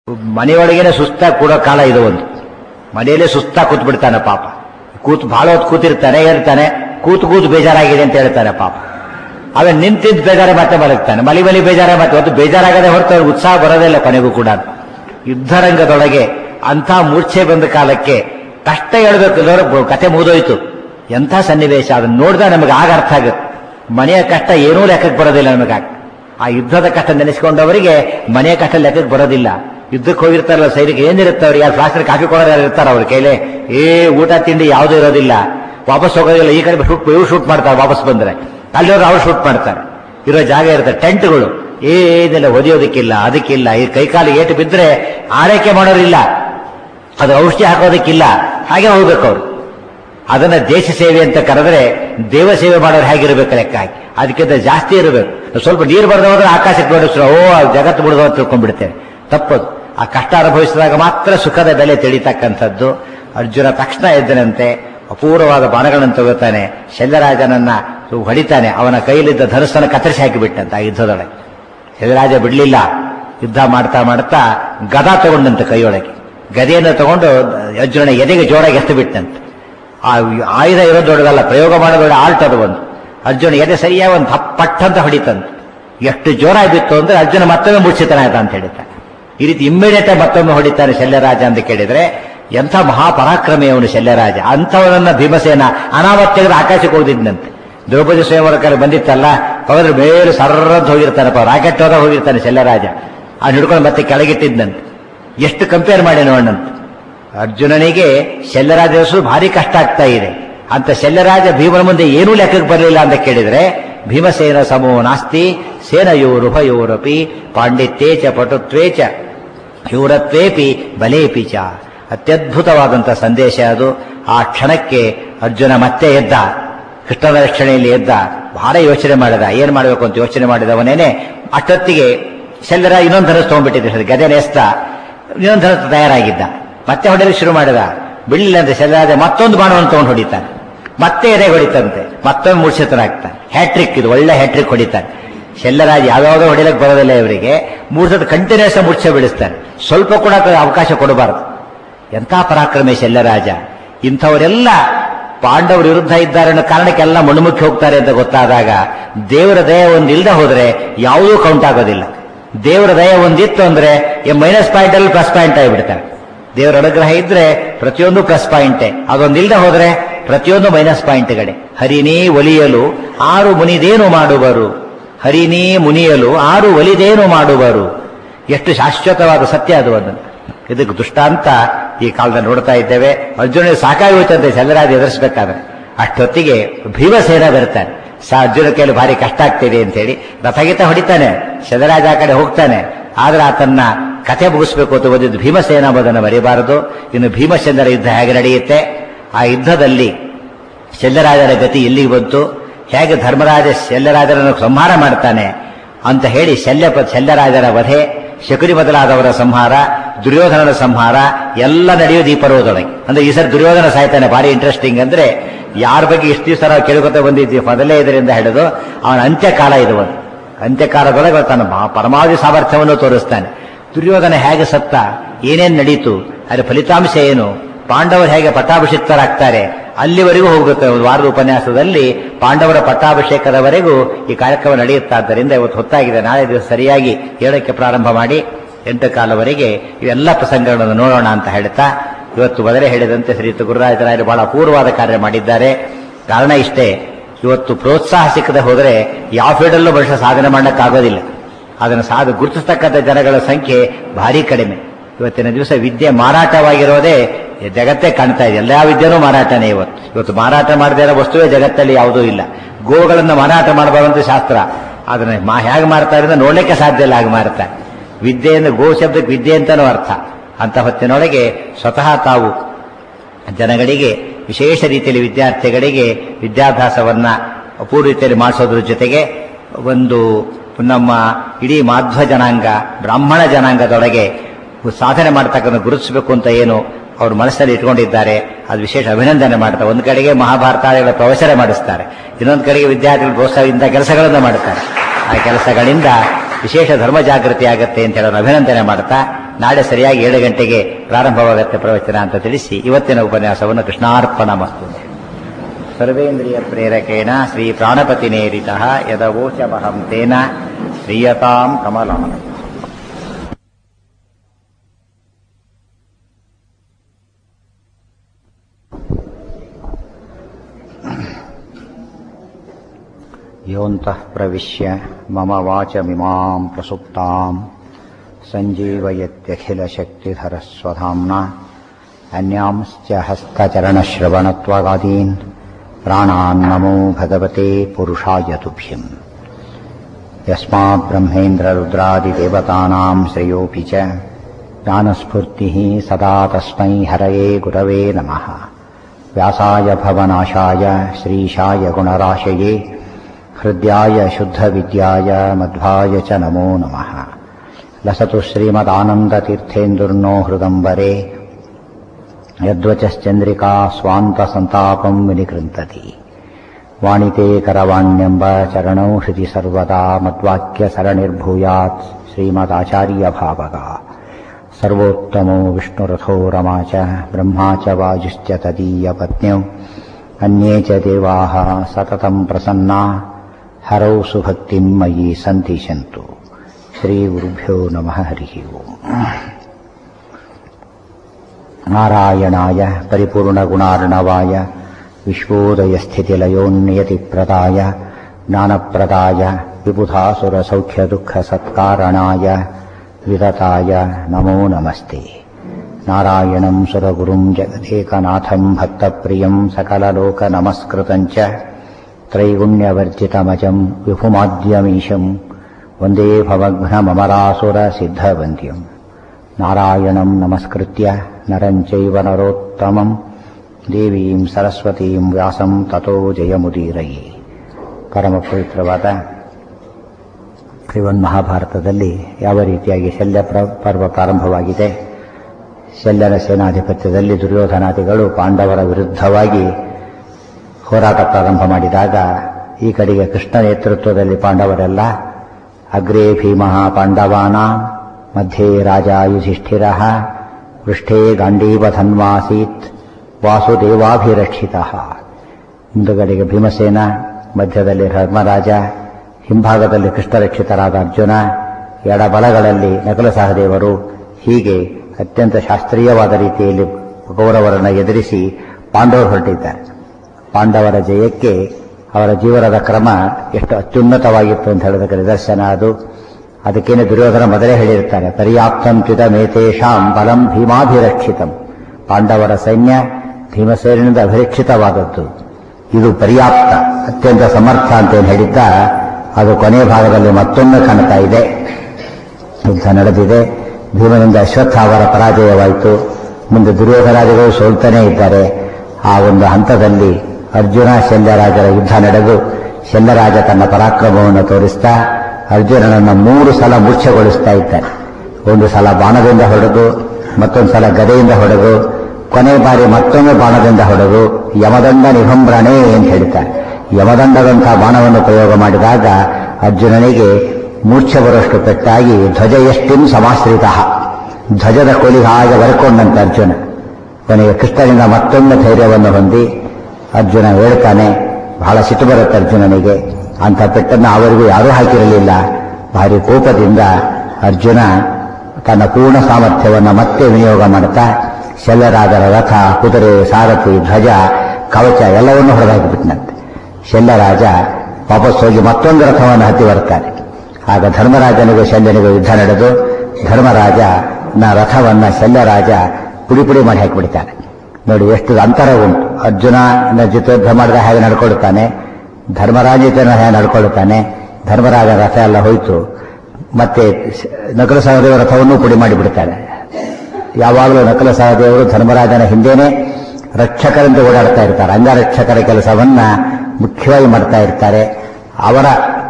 ಮನೆಯೊಳಗೇನೆ ಸುಸ್ತಾಗಿ ಕೂಡೋ ಕಾಲ ಇದು ಒಂದು ಮನೆಯಲ್ಲೇ ಸುಸ್ತಾಗಿ ಕೂತ್ ಬಿಡ್ತಾನೆ ಪಾಪ ಕೂತ್ ಬಹಳ ಹೊತ್ತು ಕೂತಿರ್ತಾನೆ ಹೇಳ್ತಾನೆ ಕೂತು ಕೂತು ಬೇಜಾರಾಗಿದೆ ಅಂತ ಹೇಳ್ತಾನೆ ಪಾಪ ಅವನ್ ನಿಂತಿದ್ದು ಬೇಜಾರ ಮತ್ತೆ ಮಲಗ್ತಾನೆ ಮಲಿ ಮಲಿ ಬೇಜಾರ ಮತ್ತೆ ಒಂದು ಬೇಜಾರಾಗದೆ ಹೊರತು ಅವ್ರಿಗೆ ಉತ್ಸಾಹ ಬರೋದಿಲ್ಲ ಕೊನೆಗೂ ಕೂಡ ಯುದ್ಧರಂಗದೊಳಗೆ ಅಂಥ ಮೂರ್ಛೆ ಬಂದ ಕಾಲಕ್ಕೆ ಕಷ್ಟ ಹೇಳ್ಬೇಕು ಎಲ್ಲರೂ ಕತೆ ಮುಗಿದೋಯ್ತು ಎಂಥ ಸನ್ನಿವೇಶ ಅದನ್ನ ನೋಡಿದ್ರೆ ನಮಗೆ ಆಗ ಅರ್ಥ ಆಗುತ್ತೆ ಮನೆಯ ಕಷ್ಟ ಏನೂ ಲೆಕ್ಕಕ್ಕೆ ಬರೋದಿಲ್ಲ ನಮಗಾಗ ಆ ಯುದ್ಧದ ಕಷ್ಟ ನೆನೆಸ್ಕೊಂಡವರಿಗೆ ಮನೆಯ ಕಷ್ಟ ಲೆಕ್ಕಕ್ಕೆ ಬರೋದಿಲ್ಲ ಯುದ್ಧಕ್ಕೆ ಹೋಗಿರ್ತಾರಲ್ಲ ಸೈನಿಕ ಏನಿರುತ್ತೆ ಅವ್ರಿಗೆ ಯಾರು ಫ್ಲಾಸ್ಟರ್ ಕಾಫಿ ಕೊಡೋರು ಯಾರು ಇರ್ತಾರೆ ಅವ್ರ ಕೈಲೇ ಏ ಊಟ ತಿಂಡಿ ಯಾವುದೂ ಇರೋದಿಲ್ಲ ವಾಪಸ್ ಹೋಗೋದಿಲ್ಲ ಈ ಕಡೆ ಶೂಟ್ ಇವ್ರು ಶೂಟ್ ಮಾಡ್ತಾರೆ ವಾಪಸ್ ಬಂದ್ರೆ ಅಲ್ಲಿಯವರು ಅವ್ರು ಶೂಟ್ ಮಾಡ್ತಾರೆ ಇರೋ ಜಾಗ ಇರುತ್ತೆ ಟೆಂಟ್ಗಳು ಏನಿಲ್ಲ ಒದಿಯೋದಕ್ಕಿಲ್ಲ ಅದಕ್ಕಿಲ್ಲ ಈ ಕೈಕಾಲು ಏಟು ಬಿದ್ದರೆ ಆರೈಕೆ ಮಾಡೋರಿಲ್ಲ ಅದು ಔಷಧಿ ಹಾಕೋದಕ್ಕಿಲ್ಲ ಹಾಗೆ ಹೋಗ್ಬೇಕು ಅವರು ಅದನ್ನ ದೇಶ ಸೇವೆ ಅಂತ ಕರೆದ್ರೆ ದೇವ ಸೇವೆ ಮಾಡೋರು ಹೇಗಿರ್ಬೇಕು ಲೆಕ್ಕ ಹಾಕಿ ಅದಕ್ಕಿಂತ ಜಾಸ್ತಿ ಇರಬೇಕು ಸ್ವಲ್ಪ ನೀರು ಬರೆದ ಹೋದ್ರೆ ಆಕಾಶಕ್ಕೆ ನೋಡಿಸ್ರು ಓ ಜಗತ್ತು ಬಿಡೋದು ಅಂತ ತಿಳ್ಕೊಂಡ್ಬಿಡ್ತೇವೆ ತಪ್ಪದು ಆ ಕಷ್ಟ ಅನುಭವಿಸಿದಾಗ ಮಾತ್ರ ಸುಖದ ಬೆಲೆ ತಿಳಿತಕ್ಕಂಥದ್ದು ಅರ್ಜುನ ತಕ್ಷಣ ಎದ್ದನಂತೆ ಅಪೂರ್ವವಾದ ಬಾಣಗಳನ್ನು ತಗೋತಾನೆ ಶಲ್ಯರಾಜನನ್ನ ಹೊಡಿತಾನೆ ಅವನ ಕೈಲಿದ್ದ ಧನಸ್ಸನ್ನು ಕತ್ತರಿಸಿ ಹಾಕಿಬಿಟ್ಟಂತ ಆ ಯುದ್ಧದೊಳಗೆ ಶಲ್ಯರಾಜ ಬಿಡ್ಲಿಲ್ಲ ಯುದ್ಧ ಮಾಡ್ತಾ ಮಾಡ್ತಾ ಗದಾ ತಗೊಂಡಂತೆ ಕೈಯೊಳಗೆ ಗದೆಯನ್ನು ತಗೊಂಡು ಅರ್ಜುನನ ಎದೆಗೆ ಜೋರಾಗಿ ಎತ್ತು ಬಿಟ್ಟಂತೆ ಆ ಆಯುಧ ಇರೋದು ದೊಡ್ಡದಲ್ಲ ಪ್ರಯೋಗ ಮಾಡಬೇಡ ಆಲ್ಟ್ ಅದು ಒಂದು ಅರ್ಜುನ ಎದೆ ಸರಿಯಾಗಿ ಒಂದು ಪಟ್ ಅಂತ ಹೊಡಿತಂತೆ ಎಷ್ಟು ಜೋರಾಗಿ ಬಿತ್ತು ಅಂದ್ರೆ ಅರ್ಜುನ ಮತ್ತೊಮ್ಮೆ ಮೂರ್ಛಿತನಾಯ್ತ ಅಂತ ಹೇಳ್ತಾನೆ ಈ ರೀತಿ ಇಮ್ಮಿಡಿಯೇಟ್ ಮತ್ತೊಮ್ಮೆ ಹೊಡಿತಾನೆ ಶಲ್ಯರಾಜ ಅಂತ ಕೇಳಿದ್ರೆ ಎಂಥ ಮಹಾಪರಾಕ್ರಮಿ ಅವನು ಶಲ್ಯರಾಜ ಅಂಥವನನ್ನ ಭೀಮಸೇನ ಅನಾವತ್ ತೆಗೆದು ಆಕಾಶಕ್ಕೆ ಹೋಗಿದ್ದಂತೆ ದ್ರೌಪದಿ ಸ್ವಯಂವರಕ್ಕೆ ಬಂದಿತ್ತಲ್ಲ ಪವದ್ರ ಮೇಲೆ ಸರ್ರಂತ ಹೋಗಿರ್ತಾನಪ್ಪ ರಾಕೆಟ್ ಹೋದ ಹೋಗಿರ್ತಾನೆ ಶಲ್ಯರಾಜ ಆ ಹಿಡ್ಕೊಂಡು ಮತ್ತೆ ಕೆಳಗಿಟ್ಟಿದ್ದಂತೆ ಎಷ್ಟು ಕಂಪೇರ್ ಮಾಡಿ ನೋಡಂತ ಅರ್ಜುನನಿಗೆ ಶಲ್ಯರಾಜ ಹೆಸರು ಭಾರಿ ಕಷ್ಟ ಆಗ್ತಾ ಇದೆ ಅಂತ ಶಲ್ಯರಾಜ ಭೀಮನ ಮುಂದೆ ಏನೂ ಲೆಕ್ಕಕ್ಕೆ ಬರಲಿಲ್ಲ ಅಂತ ಕೇಳಿದ್ರೆ ಭೀಮಸೇನ ಸಮೋ ನಾಸ್ತಿ ಸೇನಯೋರುಭಯೋರಪಿ ಪಾಂಡಿತ್ಯೇ ಚ ಪಟುತ್ವೇ ಚ ಶೂರತ್ವೇಪಿ ಬಲೇಪಿ ಚ ಅತ್ಯದ್ಭುತವಾದಂಥ ಸಂದೇಶ ಅದು ಆ ಕ್ಷಣಕ್ಕೆ ಅರ್ಜುನ ಮತ್ತೆ ಎದ್ದ ಕೃಷ್ಣನ ರಕ್ಷಣೆಯಲ್ಲಿ ಎದ್ದ ಬಹಳ ಯೋಚನೆ ಮಾಡಿದ ಏನ್ ಮಾಡಬೇಕು ಅಂತ ಯೋಚನೆ ಮಾಡಿದವನೇನೆ ಅಷ್ಟೊತ್ತಿಗೆ ಶಲ್ಯರ ಇನ್ನೊಂದು ಧನಸ್ ತಗೊಂಡ್ಬಿಟ್ಟಿದ್ದ ಗದೆ ನೆಸ್ತ ಇನ್ನೊಂದು ಧನಸ್ ತಯಾರಾಗಿದ್ದ ಮತ್ತೆ ಹೊಡೆಯಲು ಶುರು ಮಾಡಿದ ಬಿಡಲಿಲ್ಲ ಅಂತ ಶಲ್ಯರಾಜ ಮತ್ತೊಂದು ಬಾಣವನ್ನು ತಗೊಂಡು ಹೊಡಿತಾನೆ ಮತ್ತೆ ಎದೆ ಹೊಡಿತಂತೆ ಮತ್ತೊಮ್ಮೆ ಮೂರ್ಛಿತನಾಗ್ತಾನೆ ಹ್ಯಾಟ್ರಿಕ್ ಇದು ಒಳ್ಳೆ ಹ್ಯಾಟ್ರಿಕ್ ಹೊಡಿತಾನೆ ಶಲ್ಯರಾಜ ಯಾವ್ಯಾವುದೋ ಹೊಡಿಲಕ್ಕೆ ಬರೋದಿಲ್ಲ ಇವರಿಗೆ ಮೂರು ಸತ ಕಂಟಿನ್ಯೂಸ್ ಮೂರ್ಛೆ ಬಿಡಿಸ್ತಾನೆ ಸ್ವಲ್ಪ ಕೂಡ ಅವಕಾಶ ಕೊಡಬಾರದು ಎಂಥ ಪರಾಕ್ರಮಿ ಶಲ್ಯರಾಜ ಇಂಥವರೆಲ್ಲ ಪಾಂಡವರು ವಿರುದ್ಧ ಇದ್ದಾರೆ ಅನ್ನೋ ಕಾರಣಕ್ಕೆಲ್ಲ ಮಣ್ಣುಮುಖಿ ಹೋಗ್ತಾರೆ ಅಂತ ಗೊತ್ತಾದಾಗ ದೇವರ ದಯ ಒಂದಿಲ್ಲದೆ ಹೋದ್ರೆ ಯಾವುದೂ ಕೌಂಟ್ ಆಗೋದಿಲ್ಲ ದೇವರ ದಯ ಒಂದಿತ್ತು ಅಂದ್ರೆ ಮೈನಸ್ ಪಾಯಿಂಟ್ ಅಲ್ಲಿ ಪ್ಲಸ್ ಪಾಯಿಂಟ್ ಆಗಿಬಿಡ್ತಾರೆ ದೇವರ ಅನುಗ್ರಹ ಇದ್ರೆ ಪ್ರತಿಯೊಂದು ಪ್ಲಸ್ ಪಾಯಿಂಟೇ ಅದೊಂದಿಲ್ಲದೆ ಹೋದ್ರೆ ಪ್ರತಿಯೊಂದು ಮೈನಸ್ ಪಾಯಿಂಟ್ಗಳೇ ಹರಿನೇ ಒಲಿಯಲು ಆರು ಮುನಿದೇನು ಮಾಡುವರು ಹರಿನೇ ಮುನಿಯಲು ಆರು ಒಲಿದೇನು ಮಾಡುವರು ಎಷ್ಟು ಶಾಶ್ವತವಾದ ಸತ್ಯ ಅದು ಅದನ್ನು ಇದಕ್ಕೆ ದುಷ್ಟಾಂತ ಈ ಕಾಲದಲ್ಲಿ ನೋಡ್ತಾ ಇದ್ದೇವೆ ಅರ್ಜುನ ಸಾಕಾಗಿ ಹೋಯ್ತಂತೆ ಶಲ್ಯರಾಜ ಎದುರಿಸಬೇಕಾದ್ರೆ ಅಷ್ಟೊತ್ತಿಗೆ ಭೀಮಸೇನ ಬರ್ತಾನೆ ಸಾ ಅರ್ಜುನ ಕೈಯಲ್ಲಿ ಭಾರಿ ಕಷ್ಟ ಆಗ್ತಿದೆ ಅಂತ ಹೇಳಿ ರಥಗೀತ ಹೊಡಿತಾನೆ ಶಲ್ಯರಾಜ ಆ ಕಡೆ ಹೋಗ್ತಾನೆ ಆದ್ರೆ ಆತನ್ನ ಕಥೆ ಮುಗಿಸ್ಬೇಕು ಅಂತ ಓದಿದ್ದು ಭೀಮಸೇನ ಎಂಬುದನ್ನು ಮರೆಯಬಾರದು ಇನ್ನು ಭೀಮಸೇನರ ಯುದ್ಧ ಹೇಗೆ ನಡೆಯುತ್ತೆ ಆ ಯುದ್ಧದಲ್ಲಿ ಶಲ್ಯರಾಜರ ಗತಿ ಎಲ್ಲಿಗೆ ಬಂತು ಹೇಗೆ ಧರ್ಮರಾಜ ಶಲ್ಯರಾಜರನ್ನು ಸಂಹಾರ ಮಾಡ್ತಾನೆ ಅಂತ ಹೇಳಿ ಶಲ್ಯ ಶಲ್ಯರಾಜರ ವಧೆ ಶಕುನಿ ಮೊದಲಾದವರ ಸಂಹಾರ ದುರ್ಯೋಧನನ ಸಂಹಾರ ಎಲ್ಲ ನಡೆಯೋದು ಈ ಪರ್ವದೊಳಗೆ ಅಂದ್ರೆ ಈ ಸರಿ ದುರ್ಯೋಧನ ಸಾಯ್ತಾನೆ ಭಾರಿ ಇಂಟ್ರೆಸ್ಟಿಂಗ್ ಅಂದ್ರೆ ಯಾರ ಬಗ್ಗೆ ಇಷ್ಟು ದಿವಸ ನಾವು ಕೇಳ್ಕೊತಾ ಬಂದಿದ್ವಿ ಮೊದಲೇ ಇದರಿಂದ ಹಿಡಿದು ಅವನ ಅಂತ್ಯಕಾಲ ಇದು ಒಂದು ಅಂತ್ಯಕಾಲದೊಳಗೆ ತನ್ನ ಪರಮಾವಧಿ ಸಾಮರ್ಥ್ಯವನ್ನು ತೋರಿಸ್ತಾನೆ ದುರ್ಯೋಧನ ಹೇಗೆ ಸತ್ತ ಏನೇನು ನಡೀತು ಅದರ ಫಲಿತಾಂಶ ಏನು ಪಾಂಡವರು ಹೇಗೆ ಪಟ್ಟಾಭಿಷಿಕ್ತರಾಗ್ತಾರೆ ಅಲ್ಲಿವರೆಗೂ ಹೋಗುತ್ತೆ ಒಂದು ವಾರದ ಉಪನ್ಯಾಸದಲ್ಲಿ ಪಾಂಡವರ ಪಟ್ಟಾಭಿಷೇಕದವರೆಗೂ ಈ ಕಾರ್ಯಕ್ರಮ ನಡೆಯುತ್ತಾದ್ದರಿಂದ ಇವತ್ತು ಹೊತ್ತಾಗಿದೆ ನಾಳೆ ದಿವಸ ಸರಿಯಾಗಿ ಏಳಕ್ಕೆ ಪ್ರಾರಂಭ ಮಾಡಿ ಎಂಟು ಕಾಲವರೆಗೆ ಇವೆಲ್ಲ ಪ್ರಸಂಗಗಳನ್ನು ನೋಡೋಣ ಅಂತ ಹೇಳ್ತಾ ಇವತ್ತು ಮೊದಲೇ ಹೇಳಿದಂತೆ ಶ್ರೀಯುತ ಗುರುರಾಜರಾಯರು ಬಹಳ ಅಪೂರ್ವವಾದ ಕಾರ್ಯ ಮಾಡಿದ್ದಾರೆ ಕಾರಣ ಇಷ್ಟೇ ಇವತ್ತು ಪ್ರೋತ್ಸಾಹ ಸಿಕ್ಕದೆ ಹೋದರೆ ಯಾವ ಫೀಲ್ಡಲ್ಲೂ ಮನುಷ್ಯ ಸಾಧನೆ ಮಾಡೋಕ್ಕಾಗೋದಿಲ್ಲ ಅದನ್ನು ಸಾಧ ಗುರುತಿಸ್ತಕ್ಕಂಥ ಜನಗಳ ಸಂಖ್ಯೆ ಭಾರಿ ಕಡಿಮೆ ಇವತ್ತಿನ ದಿವಸ ವಿದ್ಯೆ ಮಾರಾಟವಾಗಿರೋದೇ ಜಗತ್ತೇ ಕಾಣ್ತಾ ಇದೆ ಎಲ್ಲ ವಿದ್ಯೆನೂ ಮಾರಾಟನೇ ಇವತ್ತು ಇವತ್ತು ಮಾರಾಟ ಮಾಡದೇ ಇರೋ ವಸ್ತುವೇ ಜಗತ್ತಲ್ಲಿ ಯಾವುದೂ ಇಲ್ಲ ಗೋಗಳನ್ನು ಮಾರಾಟ ಮಾಡಬಾರಂತ ಶಾಸ್ತ್ರ ಅದನ್ನ ಮಾ ಹೇಗೆ ಮಾರ್ತಾರೆ ಅಂದ್ರೆ ನೋಡ್ಲಿಕ್ಕೆ ಸಾಧ್ಯ ಇಲ್ಲ ಹಾಗೆ ಮಾರ್ತಾರೆ ವಿದ್ಯೆಯಿಂದ ಗೋ ಶಬ್ದಕ್ಕೆ ವಿದ್ಯೆ ಅಂತಾನೂ ಅರ್ಥ ಅಂತ ಹೊತ್ತಿನೊಳಗೆ ಸ್ವತಃ ತಾವು ಜನಗಳಿಗೆ ವಿಶೇಷ ರೀತಿಯಲ್ಲಿ ವಿದ್ಯಾರ್ಥಿಗಳಿಗೆ ವಿದ್ಯಾಭ್ಯಾಸವನ್ನ ಅಪೂರ್ವ ರೀತಿಯಲ್ಲಿ ಮಾಡಿಸೋದ್ರ ಜೊತೆಗೆ ಒಂದು ನಮ್ಮ ಇಡೀ ಮಾಧ್ವ ಜನಾಂಗ ಬ್ರಾಹ್ಮಣ ಜನಾಂಗದೊಳಗೆ ಸಾಧನೆ ಮಾಡ್ತಕ್ಕಂಥ ಗುರುತಿಸಬೇಕು ಅಂತ ಏನು ಅವ್ರ ಮನಸ್ಸಲ್ಲಿ ಇಟ್ಕೊಂಡಿದ್ದಾರೆ ಅದು ವಿಶೇಷ ಅಭಿನಂದನೆ ಮಾಡ್ತಾರೆ ಒಂದು ಕಡೆಗೆ ಮಹಾಭಾರತಾದಿಗಳ ಪ್ರವಚನ ಮಾಡಿಸ್ತಾರೆ ಇನ್ನೊಂದು ಕಡೆಗೆ ವಿದ್ಯಾರ್ಥಿಗಳು ಪ್ರೋತ್ಸಾಹದಿಂದ ಕೆಲಸಗಳನ್ನು ಮಾಡ್ತಾರೆ ಆ ಕೆಲಸಗಳಿಂದ ವಿಶೇಷ ಧರ್ಮ ಜಾಗೃತಿ ಆಗತ್ತೆ ಅಂತ ಹೇಳೋರು ಅಭಿನಂದನೆ ಮಾಡ್ತಾ ನಾಳೆ ಸರಿಯಾಗಿ ಏಳು ಗಂಟೆಗೆ ಪ್ರಾರಂಭವಾಗುತ್ತೆ ಪ್ರವಚನ ಅಂತ ತಿಳಿಸಿ ಇವತ್ತಿನ ಉಪನ್ಯಾಸವನ್ನು ಕೃಷ್ಣಾರ್ಪಣ ಮಸ್ತು ಸರ್ವೇಂದ್ರಿಯ ಪ್ರೇರಕೇಣ ಶ್ರೀ ಪ್ರಾಣಪತಿನೇರಿತ ಯದವೋಚಮಹಂ ತೇನ ಶ್ರೀಯತಾಂ ಕಮಲಾನ ಯೋऽन्तः प्रविश्य मम वाचमिमाम् प्रसुप्ताम् सञ्जीवयत्यखिलशक्तिधरस्वधाम्ना अन्यांश्च हस्तचरणश्रवणत्वगादीन् प्राणान्नमो भगवते पुरुषाय तुभ्यम् यस्माद्ब्रह्मेन्द्ररुद्रादिदेवतानाम् श्रेयोऽपि च ज्ञानस्फूर्तिः सदा तस्मै हरये गुरवे नमः व्यासाय भवनाशाय श्रीशाय गुणराशये हृद्याय शुद्धविद्याय मध्वाय च नमो नमः लसतु श्रीमदानन्दतीर्थेन्दुर्नो हृदम्बरे यद्वचश्चन्द्रिका स्वान्तसन्तापम् विनिकृन्तति वाणिते करवाण्यम्ब चरणौ हृदि सर्वदा मद्वाक्यसरणिर्भूयात् श्रीमदाचार्यभावगा सर्वोत्तमो विष्णुरथो रमा च ब्रह्मा च वायुश्च तदीयपत्न्यौ अन्ये च देवाः सततम् प्रसन्ना हरौ सुभक्तिम् मयि सन्तिशन्तु श्रीगुरुभ्यो नमः हरिः ओम् नारायणाय परिपूर्णगुणार्णवाय विश्वोदयस्थितिलयोन्नियतिप्रदाय ज्ञानप्रदाय विबुधासुरसौख्यदुःखसत्कारणाय विदताय नमो नमस्ते नारायणम् सुरगुरुम् जगदेकनाथम् भक्तप्रियम् सकललोकनमस्कृतम् च त्रैगुण्यवर्जितमजम् विभुमाद्यमीशम् वन्दे भवघ्नममरासुरसिद्धवन्द्यम् नारायणम् नमस्कृत्य नरम् चैव नरोत्तमम् ದೇವೀಂ ಸರಸ್ವತೀಂ ವ್ಯಾಸಂ ತಥೋ ಜಯಮುದೀರಯೇ ಪರಮ ಪವಿತ್ರವಾದ ಶ್ರೀವನ್ ಮಹಾಭಾರತದಲ್ಲಿ ಯಾವ ರೀತಿಯಾಗಿ ಶಲ್ಯ ಪರ್ವ ಪ್ರಾರಂಭವಾಗಿದೆ ಶಲ್ಯನ ಸೇನಾಧಿಪತ್ಯದಲ್ಲಿ ದುರ್ಯೋಧನಾದಿಗಳು ಪಾಂಡವರ ವಿರುದ್ಧವಾಗಿ ಹೋರಾಟ ಪ್ರಾರಂಭ ಮಾಡಿದಾಗ ಈ ಕಡೆಗೆ ಕೃಷ್ಣ ನೇತೃತ್ವದಲ್ಲಿ ಪಾಂಡವರೆಲ್ಲ ಅಗ್ರೇ ಭೀಮಃ ಪಾಂಡವಾನ ಮಧ್ಯೆ ರಾಜ ಯುಧಿಷ್ಠಿರ ಪೃಷ್ಠೇ ಗಾಂಡೀವಧನ್ವಾಸೀತ್ ವಾಸುದೇವಾಭಿರಕ್ಷಿತ ಮುಂದುಗಡೆಗೆ ಭೀಮಸೇನ ಮಧ್ಯದಲ್ಲಿ ಧರ್ಮರಾಜ ಹಿಂಭಾಗದಲ್ಲಿ ಕೃಷ್ಣರಕ್ಷಿತರಾದ ಅರ್ಜುನ ಎಡಬಲಗಳಲ್ಲಿ ನಕಲ ಸಹದೇವರು ಹೀಗೆ ಅತ್ಯಂತ ಶಾಸ್ತ್ರೀಯವಾದ ರೀತಿಯಲ್ಲಿ ಕೌರವರನ್ನು ಎದುರಿಸಿ ಪಾಂಡವರು ಹೊರಟಿದ್ದಾರೆ ಪಾಂಡವರ ಜಯಕ್ಕೆ ಅವರ ಜೀವನದ ಕ್ರಮ ಎಷ್ಟು ಅತ್ಯುನ್ನತವಾಗಿತ್ತು ಅಂತ ಹೇಳೋದಕ್ಕೆ ನಿದರ್ಶನ ಅದು ಅದಕ್ಕೇನೆ ದುರ್ಯೋಧನ ಮೊದಲೇ ಹೇಳಿರ್ತಾರೆ ಪರ್ಯಾಪ್ತಂ ತ್ವಿತ ಮೇತೇಶಾಂ ಬಲಂ ಭೀಮಾಭಿರಕ್ಷಿತಂ ಪಾಂಡವರ ಸೈನ್ಯ ಭೀಮಸೇನಿಂದ ಅಭಿರಕ್ಷಿತವಾದದ್ದು ಇದು ಪರ್ಯಾಪ್ತ ಅತ್ಯಂತ ಸಮರ್ಥ ಅಂತ ಏನು ಹೇಳಿದ್ದ ಅದು ಕೊನೆ ಭಾಗದಲ್ಲಿ ಮತ್ತೊಮ್ಮೆ ಕಾಣ್ತಾ ಇದೆ ಯುದ್ಧ ನಡೆದಿದೆ ಭೀಮನಿಂದ ಅಶ್ವತ್ಥಾವರ ಪರಾಜಯವಾಯಿತು ಮುಂದೆ ದುರ್ಯೋಧರಾಜಗಳು ಸೋಲ್ತಾನೇ ಇದ್ದಾರೆ ಆ ಒಂದು ಹಂತದಲ್ಲಿ ಅರ್ಜುನ ಶಲ್ಯರಾಜರ ಯುದ್ಧ ನಡೆದು ಶಲ್ಯರಾಜ ತನ್ನ ಪರಾಕ್ರಮವನ್ನು ತೋರಿಸ್ತಾ ಅರ್ಜುನನನ್ನು ಮೂರು ಸಲ ಮೂರ್ಛೆಗೊಳಿಸ್ತಾ ಇದ್ದಾನೆ ಒಂದು ಸಲ ಬಾಣದಿಂದ ಹೊಡೆದು ಮತ್ತೊಂದು ಸಲ ಗದೆಯಿಂದ ಹೊಡೆದು ಕೊನೆ ಬಾರಿ ಮತ್ತೊಮ್ಮೆ ಬಾಣದಿಂದ ಹೊಡೆದು ಯಮದಂಡ ನಿಭಂಬ್ರಣೆ ಅಂತ ಹೇಳ್ತಾರೆ ಯಮದಂಡದಂತಹ ಬಾಣವನ್ನು ಪ್ರಯೋಗ ಮಾಡಿದಾಗ ಅರ್ಜುನನಿಗೆ ಮೂರ್ಛೆ ಬರುವಷ್ಟು ಪೆಟ್ಟಾಗಿ ಧ್ವಜ ಎಷ್ಟಿಂ ಸಮಾಶ್ರಿತ ಧ್ವಜದ ಕೊಲಿ ಹಾಗೆ ಬರ್ಕೊಂಡಂತ ಅರ್ಜುನ ಕೊನೆಗೆ ಕೃಷ್ಣನಿಂದ ಮತ್ತೊಮ್ಮೆ ಧೈರ್ಯವನ್ನು ಹೊಂದಿ ಅರ್ಜುನ ಹೇಳ್ತಾನೆ ಬಹಳ ಸಿಟ್ಟು ಬರುತ್ತೆ ಅರ್ಜುನನಿಗೆ ಅಂಥ ಪೆಟ್ಟನ್ನು ಅವರಿಗೂ ಯಾರೂ ಹಾಕಿರಲಿಲ್ಲ ಭಾರಿ ಕೋಪದಿಂದ ಅರ್ಜುನ ತನ್ನ ಪೂರ್ಣ ಸಾಮರ್ಥ್ಯವನ್ನು ಮತ್ತೆ ವಿನಿಯೋಗ ಮಾಡುತ್ತಾ ಶಲ್ಯರಾಜರ ರಥ ಕುದುರೆ ಸಾರಥಿ ಧ್ವಜ ಕವಚ ಎಲ್ಲವನ್ನೂ ಹೊರದಾಕಿಬಿಟ್ಟನಂತೆ ಶಲ್ಯರಾಜ ವಾಪಸ್ ಹೋಗಿ ಮತ್ತೊಂದು ರಥವನ್ನು ಹತ್ತಿ ಬರ್ತಾನೆ ಆಗ ಧರ್ಮರಾಜನಿಗೂ ಶಲ್ಯನಿಗೂ ಯುದ್ಧ ನಡೆದು ಧರ್ಮರಾಜ ನ ರಥವನ್ನ ಶಲ್ಯರಾಜ ಪುಡಿ ಪುಡಿ ಮಾಡಿ ಹಾಕಿಬಿಡ್ತಾನೆ ನೋಡಿ ಎಷ್ಟು ಅಂತರ ಉಂಟು ಅರ್ಜುನ ಜೊತೆ ಯುದ್ಧ ಮಾಡಿದ ಹಾಗೆ ನಡ್ಕೊಳ್ತಾನೆ ಧರ್ಮರಾಜ ಜೊತೆ ಹೇಗೆ ನಡ್ಕೊಳ್ತಾನೆ ಧರ್ಮರಾಜ ರಥ ಎಲ್ಲ ಹೋಯ್ತು ಮತ್ತೆ ನಕಲ ಸಹದೇವ ರಥವನ್ನು ಪುಡಿ ಮಾಡಿಬಿಡ್ತಾನೆ ಯಾವಾಗಲೂ ನಕಲ ಸಹದೇವರು ಧರ್ಮರಾಜನ ಹಿಂದೆನೆ ರಕ್ಷಕರಂತೆ ಓಡಾಡ್ತಾ ಇರ್ತಾರೆ ಅಂಗರಕ್ಷಕರ ಕೆಲಸವನ್ನ ಮುಖ್ಯವಾಗಿ ಮಾಡ್ತಾ ಇರ್ತಾರೆ ಅವರ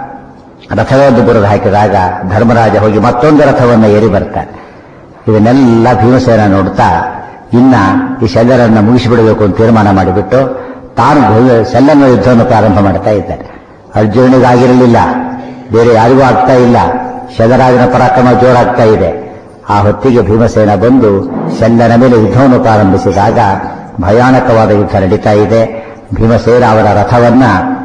ರಥವನ್ನು ಬುರದ ಹಾಕಿದಾಗ ಧರ್ಮರಾಜ ಹೋಗಿ ಮತ್ತೊಂದು ರಥವನ್ನು ಏರಿ ಬರ್ತಾರೆ ಇದನ್ನೆಲ್ಲ ಭೀಮಸೇನ ನೋಡ್ತಾ ಇನ್ನ ಈ ಶಲ್ಯರನ್ನ ಮುಗಿಸಿಬಿಡಬೇಕು ಅಂತ ತೀರ್ಮಾನ ಮಾಡಿಬಿಟ್ಟು ತಾನು ಶಲ್ಯನ ಯುದ್ಧವನ್ನು ಪ್ರಾರಂಭ ಮಾಡ್ತಾ ಇದ್ದಾರೆ ಅರ್ಜುನನಿಗಾಗಿರಲಿಲ್ಲ ಬೇರೆ ಯಾರಿಗೂ ಆಗ್ತಾ ಇಲ್ಲ ಶಗರಾಜನ ಪರಾಕ್ರಮ ಜೋರಾಗ್ತಾ ಇದೆ ಆ ಹೊತ್ತಿಗೆ ಭೀಮಸೇನ ಬಂದು ಶಲ್ಯನ ಮೇಲೆ ಯುದ್ಧವನ್ನು ಪ್ರಾರಂಭಿಸಿದಾಗ ಭಯಾನಕವಾದ ಯುದ್ಧ ನಡೀತಾ ಇದೆ ಭೀಮಸೇನ ಅವರ ರಥವನ್ನ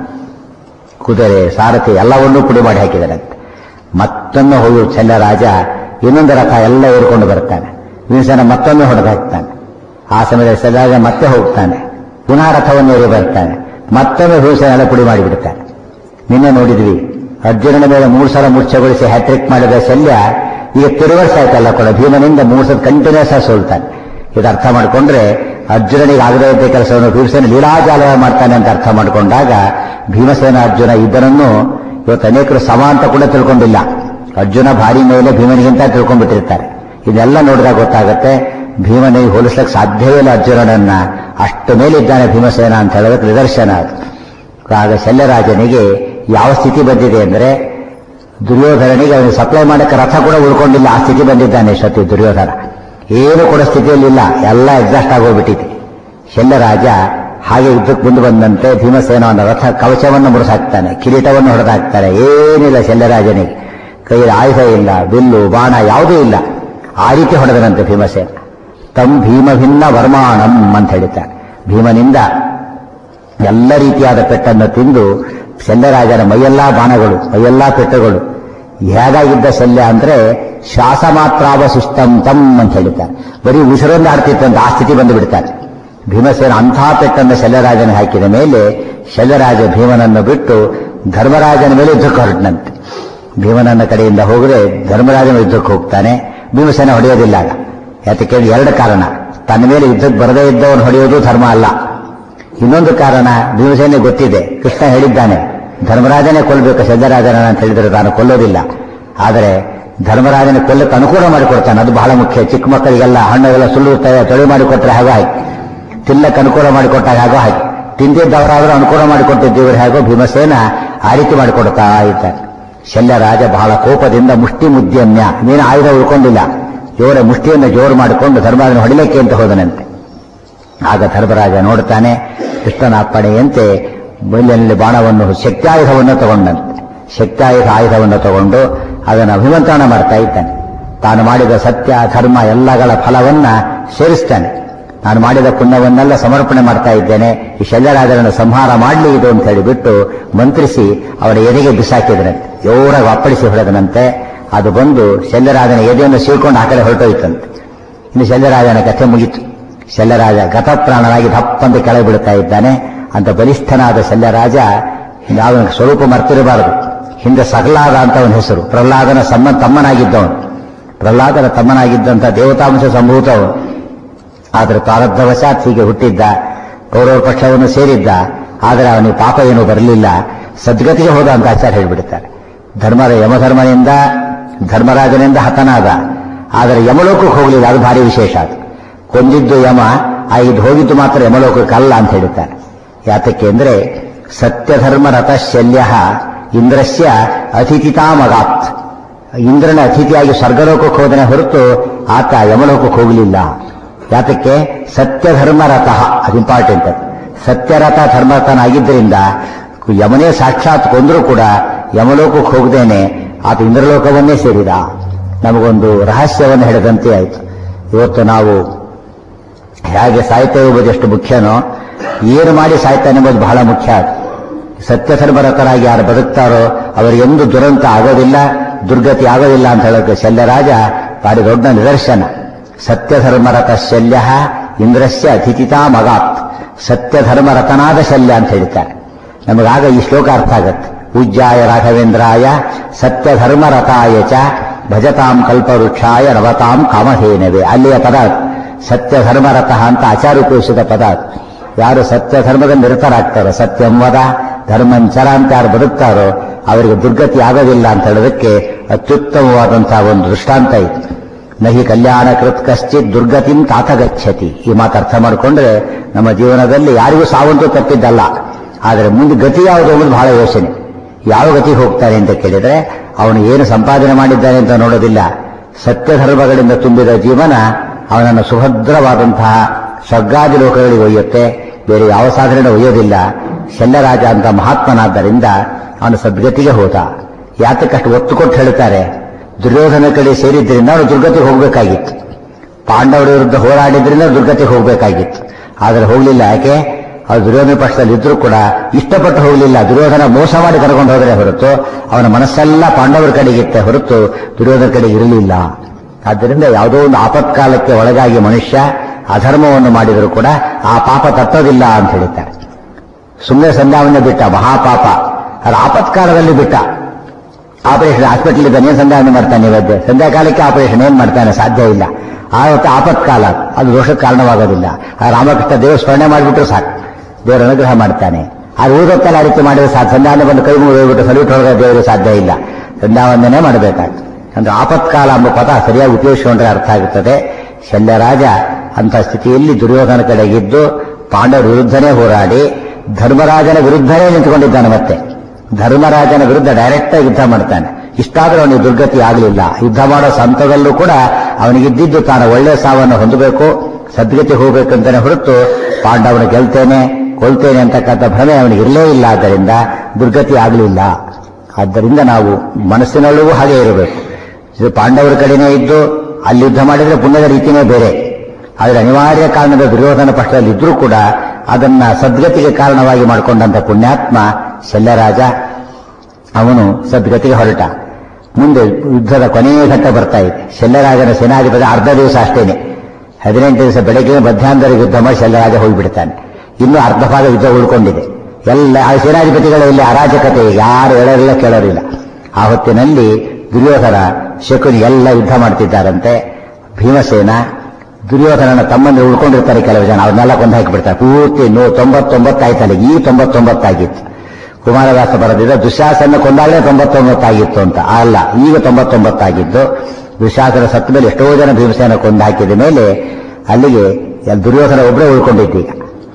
ಕುದುರೆ ಸಾರಥಿ ಎಲ್ಲವನ್ನೂ ಪುಡಿ ಮಾಡಿ ಹಾಕಿದರಂತೆ ಮತ್ತೊಮ್ಮೆ ಹೋಗಿ ಶಲ್ಯರಾಜ ಇನ್ನೊಂದು ರಥ ಎಲ್ಲ ಏರ್ಕೊಂಡು ಬರ್ತಾನೆ ಭೀಮಸೇನ ಮತ್ತೊಮ್ಮೆ ಹೊಡೆದು ಹಾಕ್ತಾನೆ ಆ ಸಮಯದಲ್ಲಿ ಶಲ್ಯರಾಜ ಮತ್ತೆ ಹೋಗ್ತಾನೆ ಪುನಃ ರಥವನ್ನು ಏರಿ ಬರ್ತಾನೆ ಮತ್ತೊಮ್ಮೆ ಭೀಮಸೇನ ಎಲ್ಲ ಪುಡಿ ಮಾಡಿಬಿಡ್ತಾನೆ ನಿನ್ನೆ ನೋಡಿದ್ವಿ ಅರ್ಜುನನ ಮೇಲೆ ಮೂರು ಸಲ ಮುಚ್ಚಗೊಳಿಸಿ ಹ್ಯಾಟ್ರಿಕ್ ಮಾಡಿದ ಶಲ್ಯ ಈಗ ತಿರುವರ್ಸ ಆಯ್ತಲ್ಲ ಕೂಡ ಭೀಮನಿಂದ ಮೂರು ಸಲ ಕಂಟಿನ್ಯೂಸ್ ಆಗಿ ಸೋಲ್ತಾನೆ ಇದು ಅರ್ಥ ಮಾಡಿಕೊಂಡ್ರೆ ಅರ್ಜುನನಿಗೆ ಆಗದೇ ಇದ್ದ ಕೆಲಸವನ್ನು ಭೀಮಸೇನ ಲೀಲಾಜಾಲ ಮಾಡ್ತಾನೆ ಅಂತ ಅರ್ಥ ಮಾಡಿಕೊಂಡಾಗ ಭೀಮಸೇನ ಅರ್ಜುನ ಇಬ್ಬರನ್ನು ಇವತ್ತು ಅನೇಕರು ಸಮ ಅಂತ ಕೂಡ ತಿಳ್ಕೊಂಡಿಲ್ಲ ಅರ್ಜುನ ಭಾರಿ ಮೇಲೆ ಭೀಮನಿಗಿಂತ ತಿಳ್ಕೊಂಡ್ಬಿಟ್ಟಿರ್ತಾರೆ ಇದೆಲ್ಲ ನೋಡಿದಾಗ ಗೊತ್ತಾಗುತ್ತೆ ಭೀಮನಿಗೆ ಹೋಲಿಸ್ಲಿಕ್ಕೆ ಸಾಧ್ಯವೇ ಇಲ್ಲ ಅರ್ಜುನನನ್ನ ಅಷ್ಟು ಮೇಲಿದ್ದಾನೆ ಭೀಮಸೇನ ಅಂತ ಹೇಳೋದಕ್ಕೆ ನಿದರ್ಶನ ಅದು ಆಗ ಶಲ್ಯರಾಜನಿಗೆ ಯಾವ ಸ್ಥಿತಿ ಬಂದಿದೆ ಅಂದ್ರೆ ದುರ್ಯೋಧನನಿಗೆ ಅವನಿಗೆ ಸಪ್ಲೈ ಮಾಡಕ್ಕೆ ರಥ ಕೂಡ ಉಳ್ಕೊಂಡಿಲ್ಲ ಆ ಸ್ಥಿತಿ ಬಂದಿದ್ದಾನೆ ಸತಿ ದುರ್ಯೋಧನ ಏನು ಕೂಡ ಸ್ಥಿತಿಯಲ್ಲಿಲ್ಲ ಎಲ್ಲ ಎಕ್ಸಾಸ್ಟ್ ಆಗೋಗ್ಬಿಟ್ಟಿದೆ ಶಲ್ಯರಾಜ ಹಾಗೆ ಯುದ್ಧಕ್ಕೆ ಮುಂದೆ ಬಂದಂತೆ ಭೀಮಸೇನವನ್ನ ರಥ ಕವಚವನ್ನು ಮುರಿಸಾಕ್ತಾನೆ ಕಿರೀಟವನ್ನು ಹೊಡೆದಾಕ್ತಾನೆ ಏನಿಲ್ಲ ಶಲ್ಯರಾಜನಿಗೆ ಕೈಯಲ್ಲಿ ಆಯುಧ ಇಲ್ಲ ಬಿಲ್ಲು ಬಾಣ ಯಾವುದೂ ಇಲ್ಲ ಆ ರೀತಿ ಹೊಡೆದನಂತೆ ಭೀಮಸೇನ ತಂ ಭೀಮಭಿನ್ನ ವರ್ಮಾಣಂ ಅಂತ ಹೇಳ್ತಾರೆ ಭೀಮನಿಂದ ಎಲ್ಲ ರೀತಿಯಾದ ಪೆಟ್ಟನ್ನು ತಿಂದು ಶಲ್ಯರಾಜನ ಮೈಯೆಲ್ಲಾ ಬಾಣಗಳು ಮೈಯೆಲ್ಲಾ ಪೆಟ್ಟುಗಳು ಹೇಗಾಗಿದ್ದ ಶಲ್ಯ ಅಂದ್ರೆ ಶ್ವಾಸ ಮಾತ್ರಾವಶಿಷ್ಟಂ ತಂ ಅಂತ ಹೇಳ್ತಾರೆ ಬರೀ ಉಸಿರೊಂದು ಆಡ್ತಿತ್ತಂತ ಆ ಸ್ಥಿತಿ ಬಂದು ಬಿಡ್ತಾರೆ ಭೀಮಸೇನ ಅಂಥ ಪೆಟ್ಟನ್ನು ಶಲ್ಯರಾಜನ ಹಾಕಿದ ಮೇಲೆ ಶಲ್ಯರಾಜ ಭೀಮನನ್ನು ಬಿಟ್ಟು ಧರ್ಮರಾಜನ ಮೇಲೆ ಯುದ್ಧಕ್ಕೆ ಹೊರಟನಂತೆ ಭೀಮನನ್ನ ಕಡೆಯಿಂದ ಹೋಗದೆ ಧರ್ಮರಾಜನ ಯುದ್ಧಕ್ಕೆ ಹೋಗ್ತಾನೆ ಭೀಮಸೇನ ಹೊಡೆಯೋದಿಲ್ಲ ಆಗ ಯಾತಕ್ಕೆ ಎರಡು ಕಾರಣ ತನ್ನ ಮೇಲೆ ಯುದ್ಧಕ್ಕೆ ಬರದೇ ಇದ್ದವನು ಹೊಡೆಯೋದು ಧರ್ಮ ಅಲ್ಲ ಇನ್ನೊಂದು ಕಾರಣ ಭೀಮಸೇನೆ ಗೊತ್ತಿದೆ ಕೃಷ್ಣ ಹೇಳಿದ್ದಾನೆ ಧರ್ಮರಾಜನೇ ಕೊಲ್ಲಬೇಕು ಸಿದ್ದರಾಜನ ಅಂತ ಹೇಳಿದರೆ ತಾನು ಕೊಲ್ಲೋದಿಲ್ಲ ಆದರೆ ಧರ್ಮರಾಜನ ಕೊಲ್ಲಕ್ಕೆ ಅನುಕೂಲ ಮಾಡಿಕೊಡ್ತಾನೆ ಅದು ಬಹಳ ಮುಖ್ಯ ಚಿಕ್ಕ ಮಕ್ಕಳಿಗೆಲ್ಲ ಹಣ್ಣುಗೆಲ್ಲ ಸುಳ್ಳು ತೊಳೆ ಮಾಡಿಕೊಟ್ರೆ ಹಾಗೋ ಹಾಕಿ ತಿನ್ನಕ್ಕೆ ಅನುಕೂಲ ಮಾಡಿಕೊಟ್ಟಾಗ ಹಾಗೋ ಹಾಕಿ ತಿಂದಿದ್ದವರಾದರೂ ಅನುಕೂಲ ಮಾಡಿಕೊಟ್ಟಿದ್ದೀವರು ಹೇಗೋ ಭೀಮಸೇನ ಆ ರೀತಿ ಮಾಡಿಕೊಡ್ತಾ ಇದ್ದಾರೆ ಶಲ್ಯರಾಜ ಬಹಳ ಕೋಪದಿಂದ ಮುಷ್ಟಿ ಮುದ್ಯಮ್ಯ ನೀನು ಆಯುಧ ಉಳ್ಕೊಂಡಿಲ್ಲ ಜೋರ ಮುಷ್ಟಿಯನ್ನು ಜೋರು ಮಾಡಿಕೊಂಡು ಧರ್ಮರಾಜನ ಹೊಡಿಲಿಕ್ಕೆ ಅಂತ ಹೋದನಂತೆ ಆಗ ಧರ್ಮರಾಜ ನೋಡ್ತಾನೆ ಕೃಷ್ಣನ ಅಪ್ಪಣೆಯಂತೆ ಬೈಲಿನಲ್ಲಿ ಬಾಣವನ್ನು ಶಕ್ತಾಯುಧವನ್ನು ತಗೊಂಡಂತೆ ಶಕ್ತಾಯುಧ ಆಯುಧವನ್ನು ತಗೊಂಡು ಅದನ್ನು ಅಭಿಮಂತ್ರಣ ಮಾಡ್ತಾ ಇದ್ದಾನೆ ತಾನು ಮಾಡಿದ ಸತ್ಯ ಧರ್ಮ ಎಲ್ಲಗಳ ಫಲವನ್ನ ಸೇರಿಸ್ತಾನೆ ನಾನು ಮಾಡಿದ ಪುಣ್ಯವನ್ನೆಲ್ಲ ಸಮರ್ಪಣೆ ಮಾಡ್ತಾ ಇದ್ದೇನೆ ಈ ಶಲ್ಯರಾಜರನ್ನು ಸಂಹಾರ ಮಾಡಲಿ ಇದು ಅಂತ ಹೇಳಿಬಿಟ್ಟು ಮಂತ್ರಿಸಿ ಅವರ ಎದೆಗೆ ಬಿಸಾಕಿದನಂತೆ ಜೋರಾಗಿ ಅಪ್ಪಳಿಸಿ ಹೊಡೆದನಂತೆ ಅದು ಬಂದು ಶಲ್ಯರಾಜನ ಎದೆಯನ್ನು ಸೀಳ್ಕೊಂಡು ಆ ಕಡೆ ಹೊರಟೋಯ್ತಂತೆ ಇನ್ನು ಶಲ್ಯರಾಜನ ಕಥೆ ಮುಗಿತು ಶಲ್ಯರಾಜ ಗತಪ್ರಾಣನಾಗಿ ದಪ್ಪಂತ ಕೆಳಗೆ ಬೀಳ್ತಾ ಇದ್ದಾನೆ ಅಂತ ಬಲಿಷ್ಠನಾದ ಶಲ್ಯರಾಜ ಅವನ ಸ್ವರೂಪ ಮರ್ತಿರಬಾರದು ಹಿಂದೆ ಸಹ್ಲಾದ ಅಂತ ಅವನ ಹೆಸರು ಪ್ರಹ್ಲಾದನ ಸಮ್ಮ ತಮ್ಮನಾಗಿದ್ದವನು ಪ್ರಹ್ಲಾದನ ತಮ್ಮನಾಗಿದ್ದಂಥ ದೇವತಾಂಶ ಸಂಭೂತವನು ಆದರೆ ಪ್ರಾರಬ್ಧವಶಾತ್ ಹೀಗೆ ಹುಟ್ಟಿದ್ದ ಕೌರವ ಪಕ್ಷವನ್ನು ಸೇರಿದ್ದ ಆದರೆ ಅವನಿಗೆ ಪಾಪ ಏನೂ ಬರಲಿಲ್ಲ ಸದ್ಗತಿಗೆ ಹೋದ ಅಂತ ಆಚಾರ್ಯ ಹೇಳಿಬಿಡ್ತಾರೆ ಧರ್ಮರ ಯಮಧರ್ಮನಿಂದ ಧರ್ಮರಾಜನಿಂದ ಹತನಾದ ಆದರೆ ಯಮಲೋಕಕ್ಕೆ ಹೋಗಲಿಲ್ಲ ಅದು ಭಾರಿ ವಿಶೇಷ ಅದು ಕೊಂದಿದ್ದು ಯಮ ಆ ಇದು ಹೋಗಿದ್ದು ಮಾತ್ರ ಯಮಲೋಕಕ್ಕಲ್ಲ ಅಂತ ಹೇಳ್ತಾರೆ ಯಾತಕ್ಕೆ ಅಂದ್ರೆ ಸತ್ಯಧರ್ಮ ರಥಶಲ್ಯ ಇಂದ್ರಸ್ಯ ಅತಿಥಿತಾಮಗಾತ್ ಇಂದ್ರನ ಅತಿಥಿಯಾಗಿ ಸ್ವರ್ಗಲೋಕಕ್ಕೆ ಹೋದನೆ ಹೊರತು ಆತ ಯಮಲೋಕಕ್ಕೆ ಹೋಗಲಿಲ್ಲ ಯಾತಕ್ಕೆ ಸತ್ಯಧರ್ಮ ರಥ ಅದು ಇಂಪಾರ್ಟೆಂಟ್ ಅದು ಸತ್ಯರಥ ಧರ್ಮರಥನಾಗಿದ್ದರಿಂದ ಯಮನೇ ಸಾಕ್ಷಾತ್ ಕೊಂದರೂ ಕೂಡ ಯಮಲೋಕಕ್ಕೆ ಹೋಗದೇನೆ ಆತ ಇಂದ್ರಲೋಕವನ್ನೇ ಸೇರಿದ ನಮಗೊಂದು ರಹಸ್ಯವನ್ನು ಹೇಳಿದಂತೆ ಆಯಿತು ಇವತ್ತು ನಾವು ಹೇಗೆ ಸಾಯ್ತೇವೆ ಎಂಬುದು ಎಷ್ಟು ಮುಖ್ಯನೋ ಏನು ಮಾಡಿ ಸಾಯ್ತಾನೆ ಎಂಬುದು ಬಹಳ ಮುಖ್ಯ ಸತ್ಯಧರ್ಮರತರಾಗಿ ಯಾರು ಬದುಕ್ತಾರೋ ಅವರಿಗೆಂದು ದುರಂತ ಆಗೋದಿಲ್ಲ ದುರ್ಗತಿ ಆಗೋದಿಲ್ಲ ಅಂತ ಹೇಳೋಕೆ ಶಲ್ಯರಾಜ ಭಾರಿ ದೊಡ್ಡ ನಿದರ್ಶನ ಸತ್ಯಧರ್ಮರಥ ಶಲ್ಯ ಇಂದ್ರಸ್ಯ ಅತಿಥಿತಾ ಮಗಾತ್ ಸತ್ಯಧರ್ಮರತನಾದ ಶಲ್ಯ ಅಂತ ಹೇಳ್ತಾರೆ ನಮಗಾಗ ಈ ಶ್ಲೋಕ ಅರ್ಥ ಆಗತ್ತೆ ಪೂಜ್ಯಾಯ ರಾಘವೇಂದ್ರಾಯ ಸತ್ಯಧರ್ಮರಥಾಯ ಚ ಭಜತಾಂ ಕಲ್ಪವೃಕ್ಷಾಯ ನವತಾಂ ಕಾಮಧೇನವೇ ಅಲ್ಲಿಯ ಪದ ಸತ್ಯಧರ್ಮರಥ ಅಂತ ಆಚಾರ ಉಪಯೋಗಿಸಿದ ಪದ ಯಾರು ಸತ್ಯ ಧರ್ಮದಲ್ಲಿ ನಿರತರಾಗ್ತಾರೋ ಸತ್ಯಂ ವದ ಧರ್ಮಂಚರ ಅಂತ ಯಾರು ಬದುಕ್ತಾರೋ ಅವರಿಗೆ ದುರ್ಗತಿ ಆಗೋದಿಲ್ಲ ಅಂತ ಹೇಳೋದಕ್ಕೆ ಅತ್ಯುತ್ತಮವಾದಂತಹ ಒಂದು ದೃಷ್ಟಾಂತ ಇತ್ತು ನಹಿ ಕಲ್ಯಾಣ ಕೃತ್ ಕಶ್ಚಿತ್ ದುರ್ಗತಿಂ ತಾತ ಗಚ್ಚತಿ ಈ ಮಾತು ಅರ್ಥ ಮಾಡಿಕೊಂಡ್ರೆ ನಮ್ಮ ಜೀವನದಲ್ಲಿ ಯಾರಿಗೂ ಸಾವಂತೂ ತಪ್ಪಿದ್ದಲ್ಲ ಆದರೆ ಮುಂದೆ ಗತಿ ಯಾವುದು ಅನ್ನೋದು ಬಹಳ ಯೋಚನೆ ಯಾವ ಗತಿಗೆ ಹೋಗ್ತಾನೆ ಅಂತ ಕೇಳಿದ್ರೆ ಅವನು ಏನು ಸಂಪಾದನೆ ಮಾಡಿದ್ದಾನೆ ಅಂತ ನೋಡೋದಿಲ್ಲ ಸತ್ಯ ಧರ್ಮಗಳಿಂದ ತುಂಬಿದ ಜೀವನ ಅವನನ್ನು ಸುಭದ್ರವಾದಂತಹ ಸ್ವರ್ಗಾದಿ ಲೋಕಗಳಿಗೆ ಒಯ್ಯುತ್ತೆ ಬೇರೆ ಯಾವ ಸಾಧನೆ ಒಯ್ಯೋದಿಲ್ಲ ಶಲ್ಯರಾಜ ಅಂತ ಮಹಾತ್ಮನಾದ್ದರಿಂದ ಅವನು ಸದ್ಗತಿಗೆ ಹೋದ ಯಾತಕ್ಕಷ್ಟು ಒತ್ತು ಕೊಟ್ಟು ಹೇಳ್ತಾರೆ ದುರ್ಯೋಧನ ಕಡೆ ಸೇರಿದ್ರಿಂದ ಅವನು ದುರ್ಗತಿಗೆ ಹೋಗಬೇಕಾಗಿತ್ತು ಪಾಂಡವರ ವಿರುದ್ಧ ಹೋರಾಡಿದ್ರಿಂದ ದುರ್ಗತಿಗೆ ಹೋಗಬೇಕಾಗಿತ್ತು ಆದರೆ ಹೋಗಲಿಲ್ಲ ಯಾಕೆ ಅವ್ರು ದುರ್ಯೋಧನ ಪಕ್ಷದಲ್ಲಿ ಇದ್ರೂ ಕೂಡ ಇಷ್ಟಪಟ್ಟು ಹೋಗಲಿಲ್ಲ ದುರ್ಯೋಧನ ಮೋಸ ಮಾಡಿ ಕರ್ಕೊಂಡು ಹೋದರೆ ಹೊರತು ಅವನ ಮನಸ್ಸೆಲ್ಲ ಪಾಂಡವರ ಕಡೆಗಿತ್ತೆ ಹೊರತು ದುರ್ಯೋಧನ ಕಡೆಗೆ ಇರಲಿಲ್ಲ ಆದ್ದರಿಂದ ಯಾವುದೋ ಒಂದು ಆಪತ್ಕಾಲಕ್ಕೆ ಒಳಗಾಗಿ ಮನುಷ್ಯ ಅಧರ್ಮವನ್ನು ಮಾಡಿದರೂ ಕೂಡ ಆ ಪಾಪ ತಟ್ಟೋದಿಲ್ಲ ಅಂತ ಹೇಳ್ತಾರೆ ಸುಮ್ಮನೆ ಸಂಧ್ಯಾವನ್ನೇ ಬಿಟ್ಟ ಮಹಾಪಾಪ ಅದು ಆಪತ್ಕಾಲದಲ್ಲಿ ಬಿಟ್ಟ ಆಪರೇಷನ್ ಹಾಸ್ಪಿಟಲ್ ಇದ್ದಾನೆ ಏನ್ ಸಂಧಾನ ಮಾಡ್ತಾನೆ ಇವತ್ತು ಸಂಧ್ಯಾಕಾಲಕ್ಕೆ ಆಪರೇಷನ್ ಏನ್ ಮಾಡ್ತಾನೆ ಸಾಧ್ಯ ಇಲ್ಲ ಆವತ್ತು ಆಪತ್ಕಾಲ ಅದು ದೋಷಕ್ಕೆ ಕಾರಣವಾಗೋದಿಲ್ಲ ಆ ರಾಮಕೃಷ್ಣ ದೇವ ಸ್ಮರಣೆ ಮಾಡಿಬಿಟ್ರು ಸಾಕು ದೇವರ ಅನುಗ್ರಹ ಮಾಡ್ತಾನೆ ಆ ಊರೊತ್ತಲ್ಲ ಆ ರೀತಿ ಮಾಡಿದ್ರೆ ಸಾಕು ಸಂಧಾನ ಬಂದು ಕೈ ಮುಗಿದ್ಬಿಟ್ಟು ಸಲ್ಯೂಟ್ ಹೊರಗೆ ದೇವರು ಸಾಧ್ಯ ಇಲ್ಲ ಸಂಧ್ಯಾವಂದನೆ ಮಾಡಬೇಕಾಗ್ತದೆ ಅಂದ್ರೆ ಆಪತ್ಕಾಲ ಎಂಬ ಪದ ಸರಿಯಾಗಿ ಉಪಯೋಗಿಸಿಕೊಂಡ್ರೆ ಅರ್ಥ ಆಗುತ್ತದೆ ಶಲ್ಯರಾಜ ಅಂತ ಸ್ಥಿತಿಯಲ್ಲಿ ದುರ್ಯೋಧನ ಕಡೆಗಿದ್ದು ಪಾಂಡವರ ವಿರುದ್ಧನೇ ಹೋರಾಡಿ ಧರ್ಮರಾಜನ ವಿರುದ್ಧನೇ ನಿಂತುಕೊಂಡಿದ್ದಾನೆ ಮತ್ತೆ ಧರ್ಮರಾಜನ ವಿರುದ್ಧ ಡೈರೆಕ್ಟ್ ಆಗಿ ಯುದ್ಧ ಮಾಡ್ತಾನೆ ಇಷ್ಟಾದರೂ ಅವನಿಗೆ ದುರ್ಗತಿ ಆಗಲಿಲ್ಲ ಯುದ್ಧ ಮಾಡೋ ಸಂತದಲ್ಲೂ ಕೂಡ ಅವನಿಗಿದ್ದಿದ್ದು ತಾನು ಒಳ್ಳೆ ಸಾವನ್ನು ಹೊಂದಬೇಕು ಸದ್ಗತಿ ಹೋಗ್ಬೇಕಂತಾನೆ ಹೊರತು ಪಾಂಡವನ ಗೆಲ್ತೇನೆ ಕೊಲ್ತೇನೆ ಅಂತಕ್ಕಂಥ ಭ್ರಮೆ ಅವನಿಗೆ ಇರಲೇ ಇಲ್ಲ ಆದ್ದರಿಂದ ದುರ್ಗತಿ ಆಗಲಿಲ್ಲ ಆದ್ದರಿಂದ ನಾವು ಮನಸ್ಸಿನಲ್ಲೂ ಹಾಗೆ ಇರಬೇಕು ಇದು ಪಾಂಡವರ ಕಡೆನೇ ಇದ್ದು ಅಲ್ಲಿ ಯುದ್ಧ ಮಾಡಿದ್ರೆ ಪುಣ್ಯದ ರೀತಿನೇ ಬೇರೆ ಆದರೆ ಅನಿವಾರ್ಯ ಕಾರಣದ ದುರ್ಯೋಧನ ಪಕ್ಷದಲ್ಲಿ ಇದ್ರೂ ಕೂಡ ಅದನ್ನ ಸದ್ಗತಿಗೆ ಕಾರಣವಾಗಿ ಮಾಡಿಕೊಂಡಂತ ಪುಣ್ಯಾತ್ಮ ಶಲ್ಯರಾಜ ಅವನು ಸದ್ಗತಿಗೆ ಹೊರಟ ಮುಂದೆ ಯುದ್ಧದ ಕೊನೆಯ ಘಟ್ಟ ಬರ್ತಾ ಇದೆ ಶಲ್ಯರಾಜನ ಸೇನಾಧಿಪತಿ ಅರ್ಧ ದಿವಸ ಅಷ್ಟೇನೆ ಹದಿನೆಂಟು ದಿವಸ ಬೆಳಗ್ಗೆ ಮಧ್ಯಾಹ್ನದಲ್ಲಿ ಯುದ್ಧ ಮಾಡಿ ಶಲ್ಯರಾಜ ಹೋಗಿಬಿಡ್ತಾನೆ ಇನ್ನು ಅರ್ಧ ಭಾಗ ಯುದ್ಧ ಉಳ್ಕೊಂಡಿದೆ ಎಲ್ಲ ಆ ಸೇನಾಧಿಪತಿಗಳ ಇಲ್ಲಿ ಅರಾಜಕತೆ ಯಾರು ಹೇಳೋರಿಲ್ಲ ಕೇಳೋರಿಲ್ಲ ಆ ಹೊತ್ತಿನಲ್ಲಿ ದುರ್ಯೋಧನ ಶಕುನಿ ಎಲ್ಲ ಯುದ್ಧ ಮಾಡ್ತಿದ್ದಾರಂತೆ ಭೀಮಸೇನ ದುರ್ಯೋಧನನ ತಮ್ಮಂದ್ರೆ ಉಳ್ಕೊಂಡಿರ್ತಾರೆ ಕೆಲವು ಜನ ಅವ್ರನ್ನೆಲ್ಲ ಕೊಂದು ಹಾಕಿಬಿಡ್ತಾರೆ ಪೂರ್ತಿ ನೂ ತೊಂಬತ್ತೊಂಬತ್ತಾಯ್ತಲ್ಲ ಈ ತೊಂಬತ್ತೊಂಬತ್ತಾಗಿತ್ತು ಕುಮಾರವ್ಯಾಸ ಬರೆದಿದ್ದ ದುಶಾಸನ ಕೊಂದಾಗಲೇ ತೊಂಬತ್ತೊಂಬತ್ತಾಗಿತ್ತು ಅಂತ ಅಲ್ಲ ಈಗ ತೊಂಬತ್ತೊಂಬತ್ತಾಗಿದ್ದು ದುಶಾಸನ ಸತ್ತ ಮೇಲೆ ಎಷ್ಟೋ ಜನ ಭೀಮಸೇನ ಕೊಂದು ಹಾಕಿದ ಮೇಲೆ ಅಲ್ಲಿಗೆ ದುರ್ಯೋಧನ ಒಬ್ಬರೇ ಉಳ್ಕೊಂಡಿದ್ದೀಗ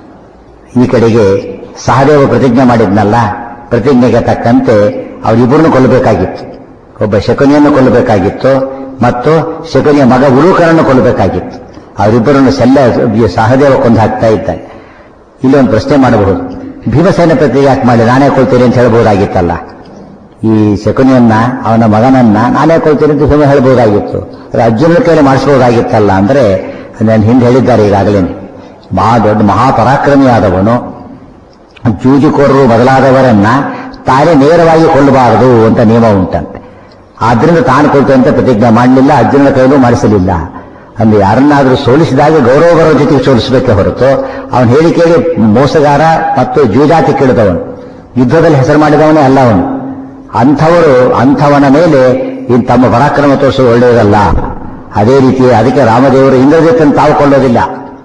ಈ ಕಡೆಗೆ ಸಹದೇವ ಪ್ರತಿಜ್ಞೆ ಮಾಡಿದ್ನಲ್ಲ ಪ್ರತಿಜ್ಞೆಗೆ ತಕ್ಕಂತೆ ಅವರಿಬ್ಬರನ್ನು ಕೊಲ್ಲಬೇಕಾಗಿತ್ತು ಒಬ್ಬ ಶಕುನಿಯನ್ನು ಕೊಲ್ಲಬೇಕಾಗಿತ್ತು ಮತ್ತು ಶಕುನಿಯ ಮಗ ಉಲೂಕರನ್ನು ಕೊಲ್ಲಬೇಕಾಗಿತ್ತು ಅವರಿಬ್ಬರನ್ನು ಸೆಲ್ಲ ಸಹದೇವ ಕೊಂದು ಹಾಕ್ತಾ ಇದ್ದಾನೆ ಇಲ್ಲಿ ಒಂದು ಪ್ರಶ್ನೆ ಮಾಡಬಹುದು ಭೀಮಸೇನ ಪ್ರತಿ ಯಾಕೆ ಮಾಡಿ ನಾನೇ ಕೊಲ್ತೀನಿ ಅಂತ ಹೇಳ್ಬೋದಾಗಿತ್ತಲ್ಲ ಈ ಶಕುನಿಯನ್ನ ಅವನ ಮಗನನ್ನ ನಾನೇ ಕೊಲ್ತೀನಿ ಅಂತ ಭೀಮ ಹೇಳ್ಬೋದಾಗಿತ್ತು ಅರ್ಜುನನ ಕೈಲಿ ಮಾಡಿಸ್ಬೋದಾಗಿತ್ತಲ್ಲ ಅಂದ್ರೆ ನಾನು ಹಿಂದೆ ಹೇಳಿದ್ದಾರೆ ಈಗಾಗಲೇ ಮಹಾ ದೊಡ್ಡ ಮಹಾಪರಾಕ್ರಮಿಯಾದವನು ಜೂಜಿಕೋರರು ಮೊದಲಾದವರನ್ನ ತಾನೇ ನೇರವಾಗಿ ಕೊಲ್ಲಬಾರದು ಅಂತ ನಿಯಮ ಉಂಟಂತೆ ಆದ್ರಿಂದ ತಾನು ಕೊಲ್ತಂತೆ ಪ್ರತಿಜ್ಞೆ ಮಾಡಲಿಲ್ಲ ಅರ್ಜುನನ ಕೈಲೂ ಮಾಡಿಸಲಿಲ್ಲ ಅಂದ್ರೆ ಯಾರನ್ನಾದ್ರೂ ಸೋಲಿಸಿದಾಗ ಗೌರವ ಬರೋ ಜೊತೆಗೆ ಸೋಲಿಸಬೇಕೆ ಹೊರತು ಅವನ ಹೇಳಿಕೆಗೆ ಮೋಸಗಾರ ಮತ್ತು ಜೂಜಾತಿ ಕೇಳಿದವನು ಯುದ್ಧದಲ್ಲಿ ಹೆಸರು ಮಾಡಿದವನೇ ಅಲ್ಲ ಅವನು ಅಂಥವರು ಅಂಥವನ ಮೇಲೆ ಇನ್ ತಮ್ಮ ಪರಾಕ್ರಮ ತೋರಿಸೋದು ಒಳ್ಳೆಯದಲ್ಲ ಅದೇ ರೀತಿ ಅದಕ್ಕೆ ರಾಮದೇವರು ಇಂದ್ರಜಿತನ್ನು ತಾವು ಕೊಳ್ಳೋದಿಲ್ಲ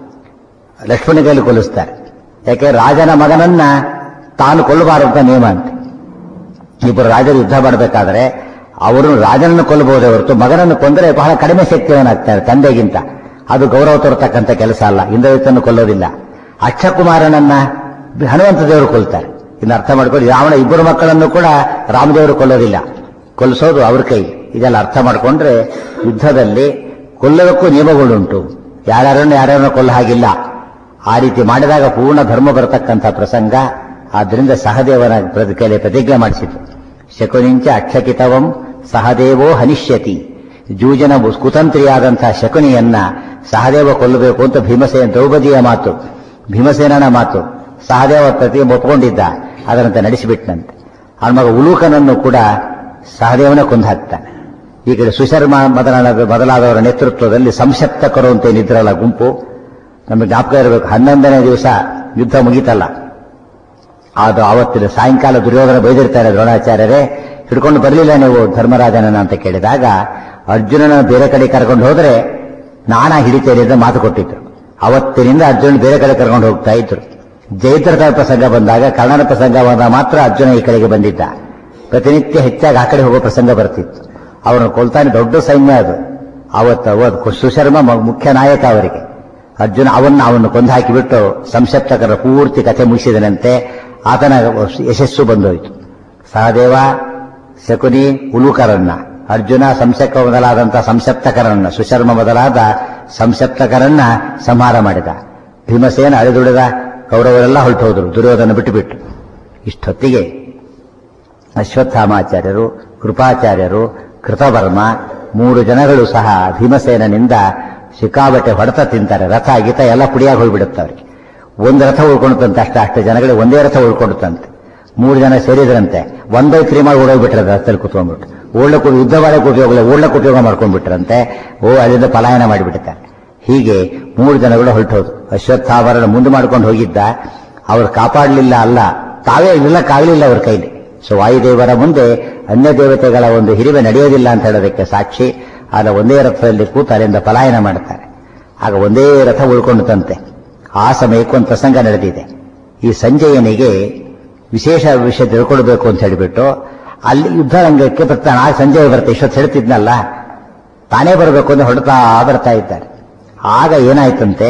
ಲಕ್ಷ್ಮಣ ಕೈಲಿ ಕೊಲ್ಲಿಸ್ತಾರೆ ಯಾಕೆ ರಾಜನ ಮಗನನ್ನ ತಾನು ಕೊಲ್ಲಬಾರದು ನಿಯಮ ಅಂತ ಇಬ್ಬರು ರಾಜರು ಯುದ್ಧ ಮಾಡಬೇಕಾದ್ರೆ ಅವರು ರಾಜನನ್ನು ಕೊಲ್ಲಬಹುದೇ ಹೊರತು ಮಗನನ್ನು ಕೊಂದರೆ ಬಹಳ ಕಡಿಮೆ ಶಕ್ತಿಯವನಾಗ್ತಾರೆ ತಂದೆಗಿಂತ ಅದು ಗೌರವ ತೋರತಕ್ಕಂಥ ಕೆಲಸ ಅಲ್ಲ ಇಂದ್ರಜಿತನ್ನು ಕೊಲ್ಲೋದಿಲ್ಲ ಅಕ್ಷಕುಮಾರನನ್ನ ಹನುಮಂತ ದೇವರು ಕೊಲ್ತಾರೆ ಇನ್ನು ಅರ್ಥ ಮಾಡ್ಕೊಂಡು ರಾವಣ ಇಬ್ಬರು ಮಕ್ಕಳನ್ನು ಕೂಡ ರಾಮದೇವರು ಕೊಲ್ಲೋದಿಲ್ಲ ಕೊಲ್ಲಿಸೋದು ಅವ್ರ ಕೈ ಇದೆಲ್ಲ ಅರ್ಥ ಮಾಡ್ಕೊಂಡ್ರೆ ಯುದ್ಧದಲ್ಲಿ ಕೊಲ್ಲೋದಕ್ಕೂ ನಿಯಮಗಳುಂಟು ಯಾರ್ಯಾರನ್ನು ಯಾರ್ಯಾರನ್ನು ಕೊಲ್ಲ ಹಾಗಿಲ್ಲ ಆ ರೀತಿ ಮಾಡಿದಾಗ ಪೂರ್ಣ ಧರ್ಮ ಬರತಕ್ಕಂಥ ಪ್ರಸಂಗ ಆದ್ದರಿಂದ ಸಹದೇವನ ಕೈಲಿ ಪ್ರತಿಜ್ಞೆ ಮಾಡಿಸಿತು ಶಕುನಿಂಚ ಅಕ್ಷಕಿತವಂ ಸಹದೇವೋ ಹನಿಷ್ಯತಿ ಜೂಜನ ಕುತಂತ್ರಿಯಾದಂತಹ ಶಕುನಿಯನ್ನ ಸಹದೇವ ಕೊಲ್ಲಬೇಕು ಅಂತ ಭೀಮಸೇನ ದ್ರೌಪದಿಯ ಮಾತು ಭೀಮಸೇನನ ಮಾತು ಸಹದೇವ ಪ್ರತಿ ಒಪ್ಕೊಂಡಿದ್ದ ಅದರಂತೆ ನಡೆಸಿಬಿಟ್ನಂತೆ ಅವನ ಮಗ ಉಲೂಕನನ್ನು ಕೂಡ ಸಹದೇವನ ಕೊಂದು ಹಾಕ್ತಾನೆ ಈ ಕಡೆ ಸುಶರ್ಮ ಮೊದಲಾದ ಮೊದಲಾದವರ ನೇತೃತ್ವದಲ್ಲಿ ಸಂಸಪ್ತಕರು ಅಂತ ಏನಿದ್ರಲ್ಲ ಗುಂಪು ನಮಗೆ ಜ್ಞಾಪಕ ಇರಬೇಕು ಹನ್ನೊಂದನೇ ದಿವಸ ಯುದ್ಧ ಮುಗೀತಲ್ಲ ಅದು ಆವತ್ತಿನ ಸಾಯಂಕಾಲ ದುರ್ಯೋಧನ ಬೈದಿರ್ತಾರೆ ದ್ರೋಣಾಚಾರ್ಯರೇ ಹಿಡ್ಕೊಂಡು ಬರಲಿಲ್ಲ ನೀವು ಧರ್ಮರಾಜನನ್ನ ಅಂತ ಕೇಳಿದಾಗ ಅರ್ಜುನನ ಬೇರೆ ಕಡೆ ಕರ್ಕೊಂಡು ಹೋದ್ರೆ ನಾನಾ ಹಿಡಿತೇನೆ ಅಂತ ಮಾತು ಕೊಟ್ಟಿದ್ರು ಅವತ್ತಿನಿಂದ ಅರ್ಜುನ ಬೇರೆ ಕಡೆ ಕರ್ಕೊಂಡು ಹೋಗ್ತಾ ಇದ್ರು ಜಯದ್ರಥ ಪ್ರಸಂಗ ಬಂದಾಗ ಕರ್ಣನ ಪ್ರಸಂಗ ಬಂದಾಗ ಮಾತ್ರ ಅರ್ಜುನ ಈ ಕಡೆಗೆ ಬಂದಿದ್ದ ಪ್ರತಿನಿತ್ಯ ಹೆಚ್ಚಾಗಿ ಆ ಕಡೆ ಹೋಗೋ ಪ್ರಸಂಗ ಬರ್ತಿತ್ತು ಅವನು ಕೊಲ್ತಾನೆ ದೊಡ್ಡ ಸೈನ್ಯ ಅದು ಅವತ್ತು ಅವತ್ತು ಸುಶರ್ಮ ಮುಖ್ಯ ನಾಯಕ ಅವರಿಗೆ ಅರ್ಜುನ ಅವನ್ನ ಅವನು ಕೊಂದು ಹಾಕಿಬಿಟ್ಟು ಸಂಸಪ್ತಕರ ಪೂರ್ತಿ ಕಥೆ ಮುಗಿಸಿದನಂತೆ ಆತನ ಯಶಸ್ಸು ಬಂದೋಯ್ತು ಸಹದೇವ ಶಕುನಿ ಉಲೂಕರನ್ನ ಅರ್ಜುನ ಸಂಸಕ ಮೊದಲಾದಂತಹ ಸಂಸಪ್ತಕರನ್ನ ಸುಶರ್ಮ ಮೊದಲಾದ ಸಂಸಪ್ತಕರನ್ನ ಸಂಹಾರ ಮಾಡಿದ ಭೀಮಸೇನ ಅಳೆದುಳಿದ ಕೌರವರೆಲ್ಲ ಹೊರಟು ಹೋದರು ದುರ್ಯೋಧನ ಬಿಟ್ಟು ಬಿಟ್ಟು ಇಷ್ಟೊತ್ತಿಗೆ ಅಶ್ವತ್ಥಾಮಾಚಾರ್ಯರು ಕೃಪಾಚಾರ್ಯರು ಕೃತವರ್ಮ ಮೂರು ಜನಗಳು ಸಹ ಭೀಮಸೇನನಿಂದ ಸಿಕ್ಕಾಬಟ್ಟೆ ಹೊಡೆತ ತಿಂತಾರೆ ರಥ ಗೀತ ಎಲ್ಲ ಪುಡಿಯಾಗಿ ಹೋಗ್ಬಿಡುತ್ತೆ ಅವ್ರಿಗೆ ಒಂದು ರಥ ಉಳ್ಕೊಂಡಂತೆ ಅಷ್ಟ ಅಷ್ಟು ಜನಗಳಿಗೆ ಒಂದೇ ರಥ ಉಳ್ಕೊಂಡಂತೆ ಮೂರು ಜನ ಸೇರಿದ್ರಂತೆ ಒಂದೇ ಕ್ರೀಮ್ ಮಾಡಿ ಓಡೋಗ್ಬಿಟ್ರೆ ರಥದಲ್ಲಿ ಕುತ್ಕೊಂಡ್ಬಿಟ್ಟು ಓಡ್ಲಕ್ಕೆ ಯುದ್ಧ ಮಾಡಕ್ಕೆ ಉಪಯೋಗ ಓಡ್ಲಕ್ಕೆ ಉಪಯೋಗ ಮಾಡ್ಕೊಂಡ್ಬಿಟ್ರಂತೆ ಓ ಅಲ್ಲಿಂದ ಪಲಾಯನ ಮಾಡಿಬಿಡ್ತಾರೆ ಹೀಗೆ ಮೂರು ಜನಗಳು ಹೊರಟೋದು ಅಶ್ವತ್ಥಾವರಣ ಮುಂದೆ ಮಾಡ್ಕೊಂಡು ಹೋಗಿದ್ದ ಅವ್ರು ಕಾಪಾಡಲಿಲ್ಲ ಅಲ್ಲ ತಾವೇ ನಿಲ್ಲಕ್ಕಾಗಲಿಲ್ಲ ಅವ್ರ ಕೈಲಿ ಸೊ ವಾಯುದೇವರ ಮುಂದೆ ಅನ್ಯ ದೇವತೆಗಳ ಒಂದು ಹಿರಿವೆ ನಡೆಯೋದಿಲ್ಲ ಅಂತ ಹೇಳೋದಕ್ಕೆ ಸಾಕ್ಷಿ ಆಗ ಒಂದೇ ರಥದಲ್ಲಿ ಕೂತು ಅಲ್ಲಿಂದ ಪಲಾಯನ ಮಾಡ್ತಾರೆ ಆಗ ಒಂದೇ ರಥ ಉಳ್ಕೊಂಡಂತೆ ಆ ಸಮಯಕ್ಕೆ ಒಂದು ಪ್ರಸಂಗ ನಡೆದಿದೆ ಈ ಸಂಜಯನಿಗೆ ವಿಶೇಷ ವಿಷಯ ತಿಳ್ಕೊಳ್ಬೇಕು ಅಂತ ಹೇಳಿಬಿಟ್ಟು ಅಲ್ಲಿ ಯುದ್ಧ ರಂಗಕ್ಕೆ ಬರ್ತಾನೆ ಆ ಸಂಜಯ ಬರುತ್ತೆ ಇಷ್ಟೊತ್ತು ಹೇಳ್ತಿದ್ನಲ್ಲ ತಾನೇ ಬರಬೇಕು ಅಂತ ಹೊರಡ್ತಾ ಬರ್ತಾ ಇದ್ದಾರೆ ಆಗ ಏನಾಯ್ತಂತೆ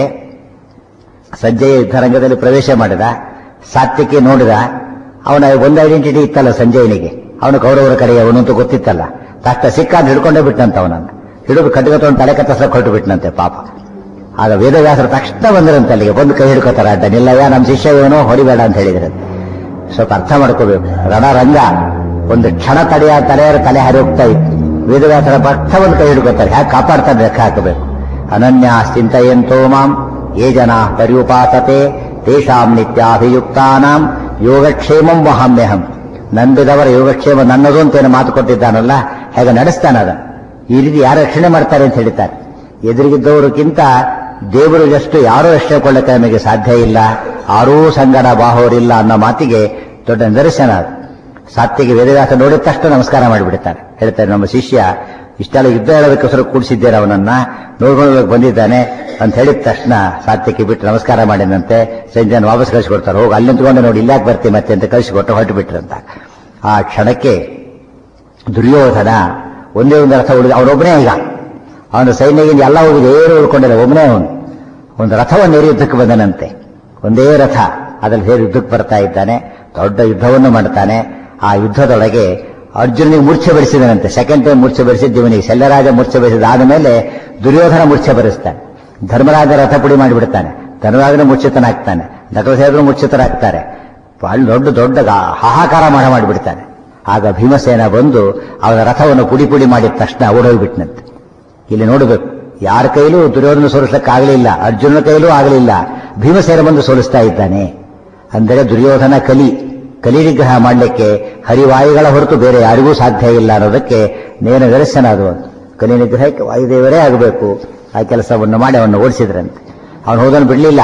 ಸಂಜಯ ಯುದ್ಧರಂಗದಲ್ಲಿ ಪ್ರವೇಶ ಮಾಡಿದ ಸಾತ್ವಿಕೆ ನೋಡಿದ ಅವನ ಒಂದು ಐಡೆಂಟಿಟಿ ಇತ್ತಲ್ಲ ಸಂಜಯನಿಗೆ ಅವನು ಕೌರವರ ಕಡೆಗೆ ಅವನು ಅಂತ ಗೊತ್ತಿತ್ತಲ್ಲ ತಕ್ಷಣ ಸಿಕ್ಕ ಅಂತ ಹಿಡ್ಕೊಂಡೇ ಬಿಟ್ಟಂತ ಅವನನ್ನು ಹಿಡಿದು ಕಟ್ಟಿಗೆ ತಲೆ ಕತ್ತರಿಸಕ್ಕೆ ಹೊರಟು ಬಿಟ್ಟನಂತೆ ಪಾಪ ಆಗ ವೇದವ್ಯಾಸರು ತಕ್ಷಣ ಬಂದ್ರಂತೆ ಅಲ್ಲಿಗೆ ಬಂದು ಕೈ ಹಿಡ್ಕೋತಾರ ಅಡ್ಡ ನಿಲ್ಲಯ್ಯ ನಮ್ಮ ಶಿಷ್ಯ ಏನೋ ಹೊಡಿಬೇಡ ಅಂತ ಹೇಳಿದ್ರೆ ಸ್ವಲ್ಪ ಅರ್ಥ ಮಾಡ್ಕೋಬೇಕು ರಣರಂಗ ಒಂದು ಕ್ಷಣ ತಡೆಯ ತಲೆಯರ ತಲೆ ಹಾರಿ ಹೋಗ್ತಾ ಇತ್ತು ವೇದವ್ಯಾಸರ ಪಕ್ಷ ಒಂದು ಕೈ ಹಿಡ್ಕೋತಾರೆ ಹ್ಯಾಕೆ ಕಾಪಾಡ್ತಾರೆ ಲೆಕ್ಕ ಹಾಕಬೇಕು ಅನನ್ಯ ಚಿಂತೆಯಂತೋ ಮಾಂ ಯೇ ಜನ ಪರ್ಯುಪಾಸತೆ ತೇಷಾಂ ನಿತ್ಯಾಭಿಯುಕ್ತಾನಾಂ ಯೋಗಕ್ಷೇಮಂ ವಹಾಮ್ಯಹಂ ನಂಬಿದವರ ಯೋಗಕ್ಷೇಮ ನನ್ನದು ಅಂತ ಏನು ಮಾತು ಕೊಟ್ಟಿದ್ದಾನಲ್ಲ ಹೇಗೆ ನಡೆಸ್ತಾನ ಅದ ಈ ರೀತಿ ಯಾರು ರಕ್ಷಣೆ ಮಾಡ್ತಾರೆ ಅಂತ ಹೇಳ್ತಾರೆ ಎದುರಿಗಿದ್ದವರಿಗಿಂತ ದೇವರು ಎಷ್ಟು ಯಾರೂ ರಕ್ಷಣೆ ಕೊಳ್ಳಕ್ಕೆ ನಮಗೆ ಸಾಧ್ಯ ಇಲ್ಲ ಆರೂ ಸಂಗಡ ಬಾಹೋರಿಲ್ಲ ಅನ್ನೋ ಮಾತಿಗೆ ದೊಡ್ಡ ನಿದರ್ಶನ ಅದು ಸಾತ್ವಿಗೆ ವೇದವ್ಯಾಸ ನೋಡಿದ ತಕ್ಷಣ ನಮಸ್ಕಾರ ಮಾಡಿಬಿಡ್ತಾರೆ ಹೇಳ್ತಾರೆ ನಮ್ಮ ಶಿಷ್ಯ ಇಷ್ಟೆಲ್ಲ ಯುದ್ಧ ಹೇಳೋದಕ್ಕೋಸ್ಕರ ಕೂಡಿಸಿದ್ದೇನೆ ಅವನನ್ನ ನೋಡ್ಕೊಳ್ಳೋದಕ್ಕೆ ಬಂದಿದ್ದಾನೆ ಅಂತ ಹೇಳಿದ ತಕ್ಷಣ ಸಾತ್ಯಕ್ಕೆ ಬಿಟ್ಟು ನಮಸ್ಕಾರ ಮಾಡಿದಂತೆ ಸಂಜೆನ ವಾಪಸ್ ಕಳಿಸಿಕೊಡ್ತಾರೆ ಹೋಗಿ ಅಲ್ಲಿ ನಿಂತ್ಕೊಂಡು ನೋಡಿ ಇಲ್ಲಾಕ್ ಬರ್ತೀವಿ ಮತ್ತೆ ಅಂತ ಕಳಿಸಿಕೊಟ್ಟು ಹೊರಟು ಬಿಟ್ರಂತ ಆ ಕ್ಷಣಕ್ಕೆ ದುರ್ಯೋಧನ ಒಂದೇ ಒಂದು ರಥ ಉಳಿದ ಅವನೊಬ್ಬನೇ ಈಗ ಅವನ ಸೈನ್ಯದಿಂದ ಎಲ್ಲ ಹೋಗಿದೆ ಏನು ಉಳ್ಕೊಂಡಿಲ್ಲ ಒಬ್ಬನೇ ಅವನು ಒಂದು ರಥವನ್ನು ಏರಿ ಯುದ್ಧಕ್ಕೆ ಬಂದನಂತೆ ಒಂದೇ ರಥ ಅದ್ರಲ್ಲಿ ಸೇರಿ ಯುದ್ಧಕ್ಕೆ ಬರ್ತಾ ಇದ್ದಾನೆ ದೊಡ್ಡ ಯುದ್ಧವನ್ನು ಮಾಡ್ತಾನೆ ಆ ಯುದ್ಧದೊಳಗೆ ಅರ್ಜುನಿಗೆ ಮೂರ್ಛೆ ಬರಿಸಿದನಂತೆ ಸೆಕೆಂಡ್ ಟೈಮ್ ಮೂರ್ಛೆ ಬರಿಸಿದ್ದು ಇವನಿಗೆ ಶಲ್ಯರಾಜ ಮೂರ್ಛೆ ಬರಿಸಿದ ಆದಮೇಲೆ ದುರ್ಯೋಧನ ಮೂರ್ಛೆ ಬರೆಸ್ತಾನೆ ಧರ್ಮರಾಜ ರಥ ಪುಡಿ ಮಾಡಿಬಿಡ್ತಾನೆ ಧರ್ಮರಾಜನ ಮೂರ್ಛಿತನಾಗ್ತಾನೆ ನಕಲಸೇದರು ಮೂರ್ಛಿತರಾಗ್ತಾರೆ ಬಹಳ ದೊಡ್ಡ ದೊಡ್ಡ ಗಾ- ಹಾಹಾಕಾರ ಮಾಡ ಮಾಡಿಬಿಡ್ತಾನೆ ಆಗ ಭೀಮಸೇನ ಬಂದು ಅವನ ರಥವನ್ನು ಪುಡಿ ಪುಡಿ ಮಾಡಿದ ತಕ್ಷಣ ಓಡೋಗ್ಬಿಟ್ನಂತೆ ಇಲ್ಲಿ ನೋಡಬೇಕು ಯಾರ ಕೈಲೂ ದುರ್ಯೋಧನ ಸೋಲಿಸ್ಲಿಕ್ಕೆ ಆಗಲಿಲ್ಲ ಅರ್ಜುನನ ಕೈಲೂ ಆಗಲಿಲ್ಲ ಭೀಮಸೇನ ಬಂದು ಸೋಲಿಸ್ತಾ ಇದ್ದಾನೆ ಅಂದರೆ ದುರ್ಯೋಧನ ಕಲಿ ಕಲಿ ನಿಗ್ರಹ ಮಾಡಲಿಕ್ಕೆ ಹರಿವಾಯುಗಳ ಹೊರತು ಬೇರೆ ಯಾರಿಗೂ ಸಾಧ್ಯ ಇಲ್ಲ ಅನ್ನೋದಕ್ಕೆ ನೇರ ನಿದರ್ಶನ ಅದು ಒಂದು. ಕಲಿ ನಿಗ್ರಹಕ್ಕೆ ವಾಯುದೇವರೇ ಆಗಬೇಕು ಆ ಕೆಲಸವನ್ನು ಮಾಡಿ ಅವನ್ನ ಓಡಿಸಿದ್ರಂತೆ ಅವನು ಹೋದನು ಬಿಡಲಿಲ್ಲ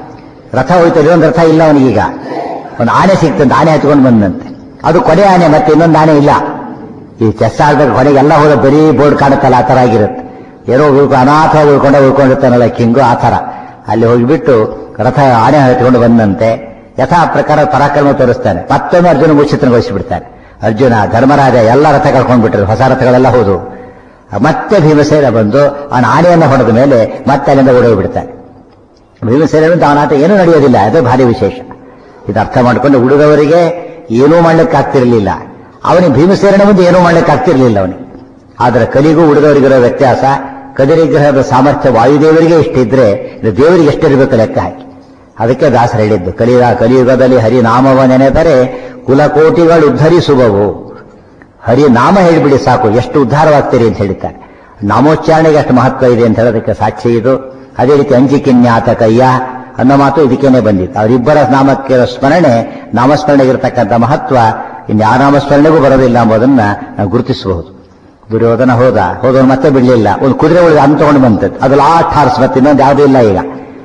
ರಥ ಹೋಯ್ತು ಇನ್ನೊಂದು ರಥ ಇಲ್ಲ ಅವನಿಗೀಗ ಒಂದು ಆನೆ ಸಿಕ್ತಂತೆ ಆನೆ ಹತ್ಕೊಂಡು ಬಂದಂತೆ ಅದು ಕೊನೆ ಆನೆ ಮತ್ತೆ ಇನ್ನೊಂದು ಆನೆ ಇಲ್ಲ ಈ ಚೆಸ್ ಆಡ್ಬೇಕು ಕೊನೆಗೆ ಎಲ್ಲ ಹೋದ ಬರೀ ಬೋರ್ಡ್ ಕಾಣುತ್ತಲ್ಲ ಆ ತರ ಆಗಿರುತ್ತೆ ಏನೋ ಉಳ್ಕೊ ಅನಾಥ ಉಳ್ಕೊಂಡೆ ಉಳ್ಕೊಂಡಿರ್ತಾನಲ್ಲ ಕಿಂಗು ಆ ತರ ಅಲ್ಲಿ ಹೋಗಿಬಿಟ್ಟು ರಥ ಆನೆ ಹತ್ಕೊಂಡು ಬಂದಂತೆ ಯಥಾ ಪ್ರಕಾರ ಪರಾಕ್ರಮ ತೋರಿಸ್ತಾನೆ ಮತ್ತೊಮ್ಮೆ ಅರ್ಜುನ ಮೂರ್ಛಿತನಗೊಳಿಸಿಬಿಡ್ತಾನೆ ಅರ್ಜುನ ಧರ್ಮರಾಜ ಎಲ್ಲ ರಥ ಕಳ್ಕೊಂಡ್ಬಿಟ್ರು ಹೊಸ ರಥಗಳೆಲ್ಲ ಹೋದು ಮತ್ತೆ ಭೀಮಸೇನ ಬಂದು ಅವನ ಆನೆಯನ್ನು ಹೊಡೆದ ಮೇಲೆ ಮತ್ತೆ ಅಲ್ಲಿಂದ ಓಡೋಗ್ಬಿಡ್ತಾನೆ ಭೀಮಸೇನ ಅವನಾಟ ಏನೂ ನಡೆಯೋದಿಲ್ಲ ಅದು ಭಾರಿ ವಿಶೇಷ ಇದು ಅರ್ಥ ಮಾಡಿಕೊಂಡು ಉಳಿದವರಿಗೆ ಏನೂ ಮಾಡ್ಲಿಕ್ಕೆ ಆಗ್ತಿರ್ಲಿಲ್ಲ ಅವನಿಗೆ ಭೀಮಸೇನ ಮುಂದೆ ಏನೂ ಮಾಡ್ಲಿಕ್ಕೆ ಆಗ್ತಿರ್ಲಿಲ್ಲ ಅವನಿಗೆ ಆದರೆ ಕಲಿಗೂ ಉಳಿದವರಿಗಿರೋ ವ್ಯತ್ಯಾಸ ಕದಿರಿಗ್ರಹದ ಸಾಮರ್ಥ್ಯ ವಾಯುದೇವರಿಗೆ ಇಷ್ಟಿದ್ರೆ ಇದು ದೇವರಿಗೆ ಎಷ್ಟಿರಬೇಕು ಲೆಕ್ಕ ಹಾಕಿ ಅದಕ್ಕೆ ದಾಸರು ಹೇಳಿದ್ದು ಕಲಿಯ ಕಲಿಯುಗದಲ್ಲಿ ಹರಿನಾಮವ ನೆನೆದರೆ ಕುಲಕೋಟಿಗಳು ಉದ್ಧರಿಸುವವು ಹರಿ ನಾಮ ಹೇಳಿಬಿಡಿ ಸಾಕು ಎಷ್ಟು ಉದ್ಧಾರವಾಗ್ತೀರಿ ಅಂತ ಹೇಳ್ತಾರೆ ನಾಮೋಚ್ಚಾರಣೆಗೆ ಅಷ್ಟು ಮಹತ್ವ ಇದೆ ಅಂತ ಹೇಳೋದಕ್ಕೆ ಸಾಕ್ಷಿ ಇದು ಅದೇ ರೀತಿ ಅಂಜಿಕಿನ್ಯಾತ ಕಯ್ಯ ಅನ್ನೋ ಮಾತು ಇದಕ್ಕೇನೆ ಬಂದಿತ್ತು ಅವರಿಬ್ಬರ ನಾಮಕ್ಕೆ ಸ್ಮರಣೆ ನಾಮಸ್ಮರಣೆಗಿರ್ತಕ್ಕಂಥ ಮಹತ್ವ ಇನ್ಯಾವ ನಾಮಸ್ಮರಣೆಗೂ ಬರೋದಿಲ್ಲ ಎಂಬುದನ್ನ ನಾವು ಗುರುತಿಸಬಹುದು ದುರ್ಯೋಧನ ಹೋದ ಹೋದವನು ಮತ್ತೆ ಬಿಡಲಿಲ್ಲ ಒಂದು ಕುದುರೆ ಉಳಿದ ಅಂತ ತಗೊಂಡು ಬಂತದ್ದು ಅದು ಲಾಸ್ಟ್ ಹಾರ್ಸ್ ಮತ್ತೆ ಇನ್ನೊಂದು ಯಾವುದೂ ಇಲ್ಲ ಈಗ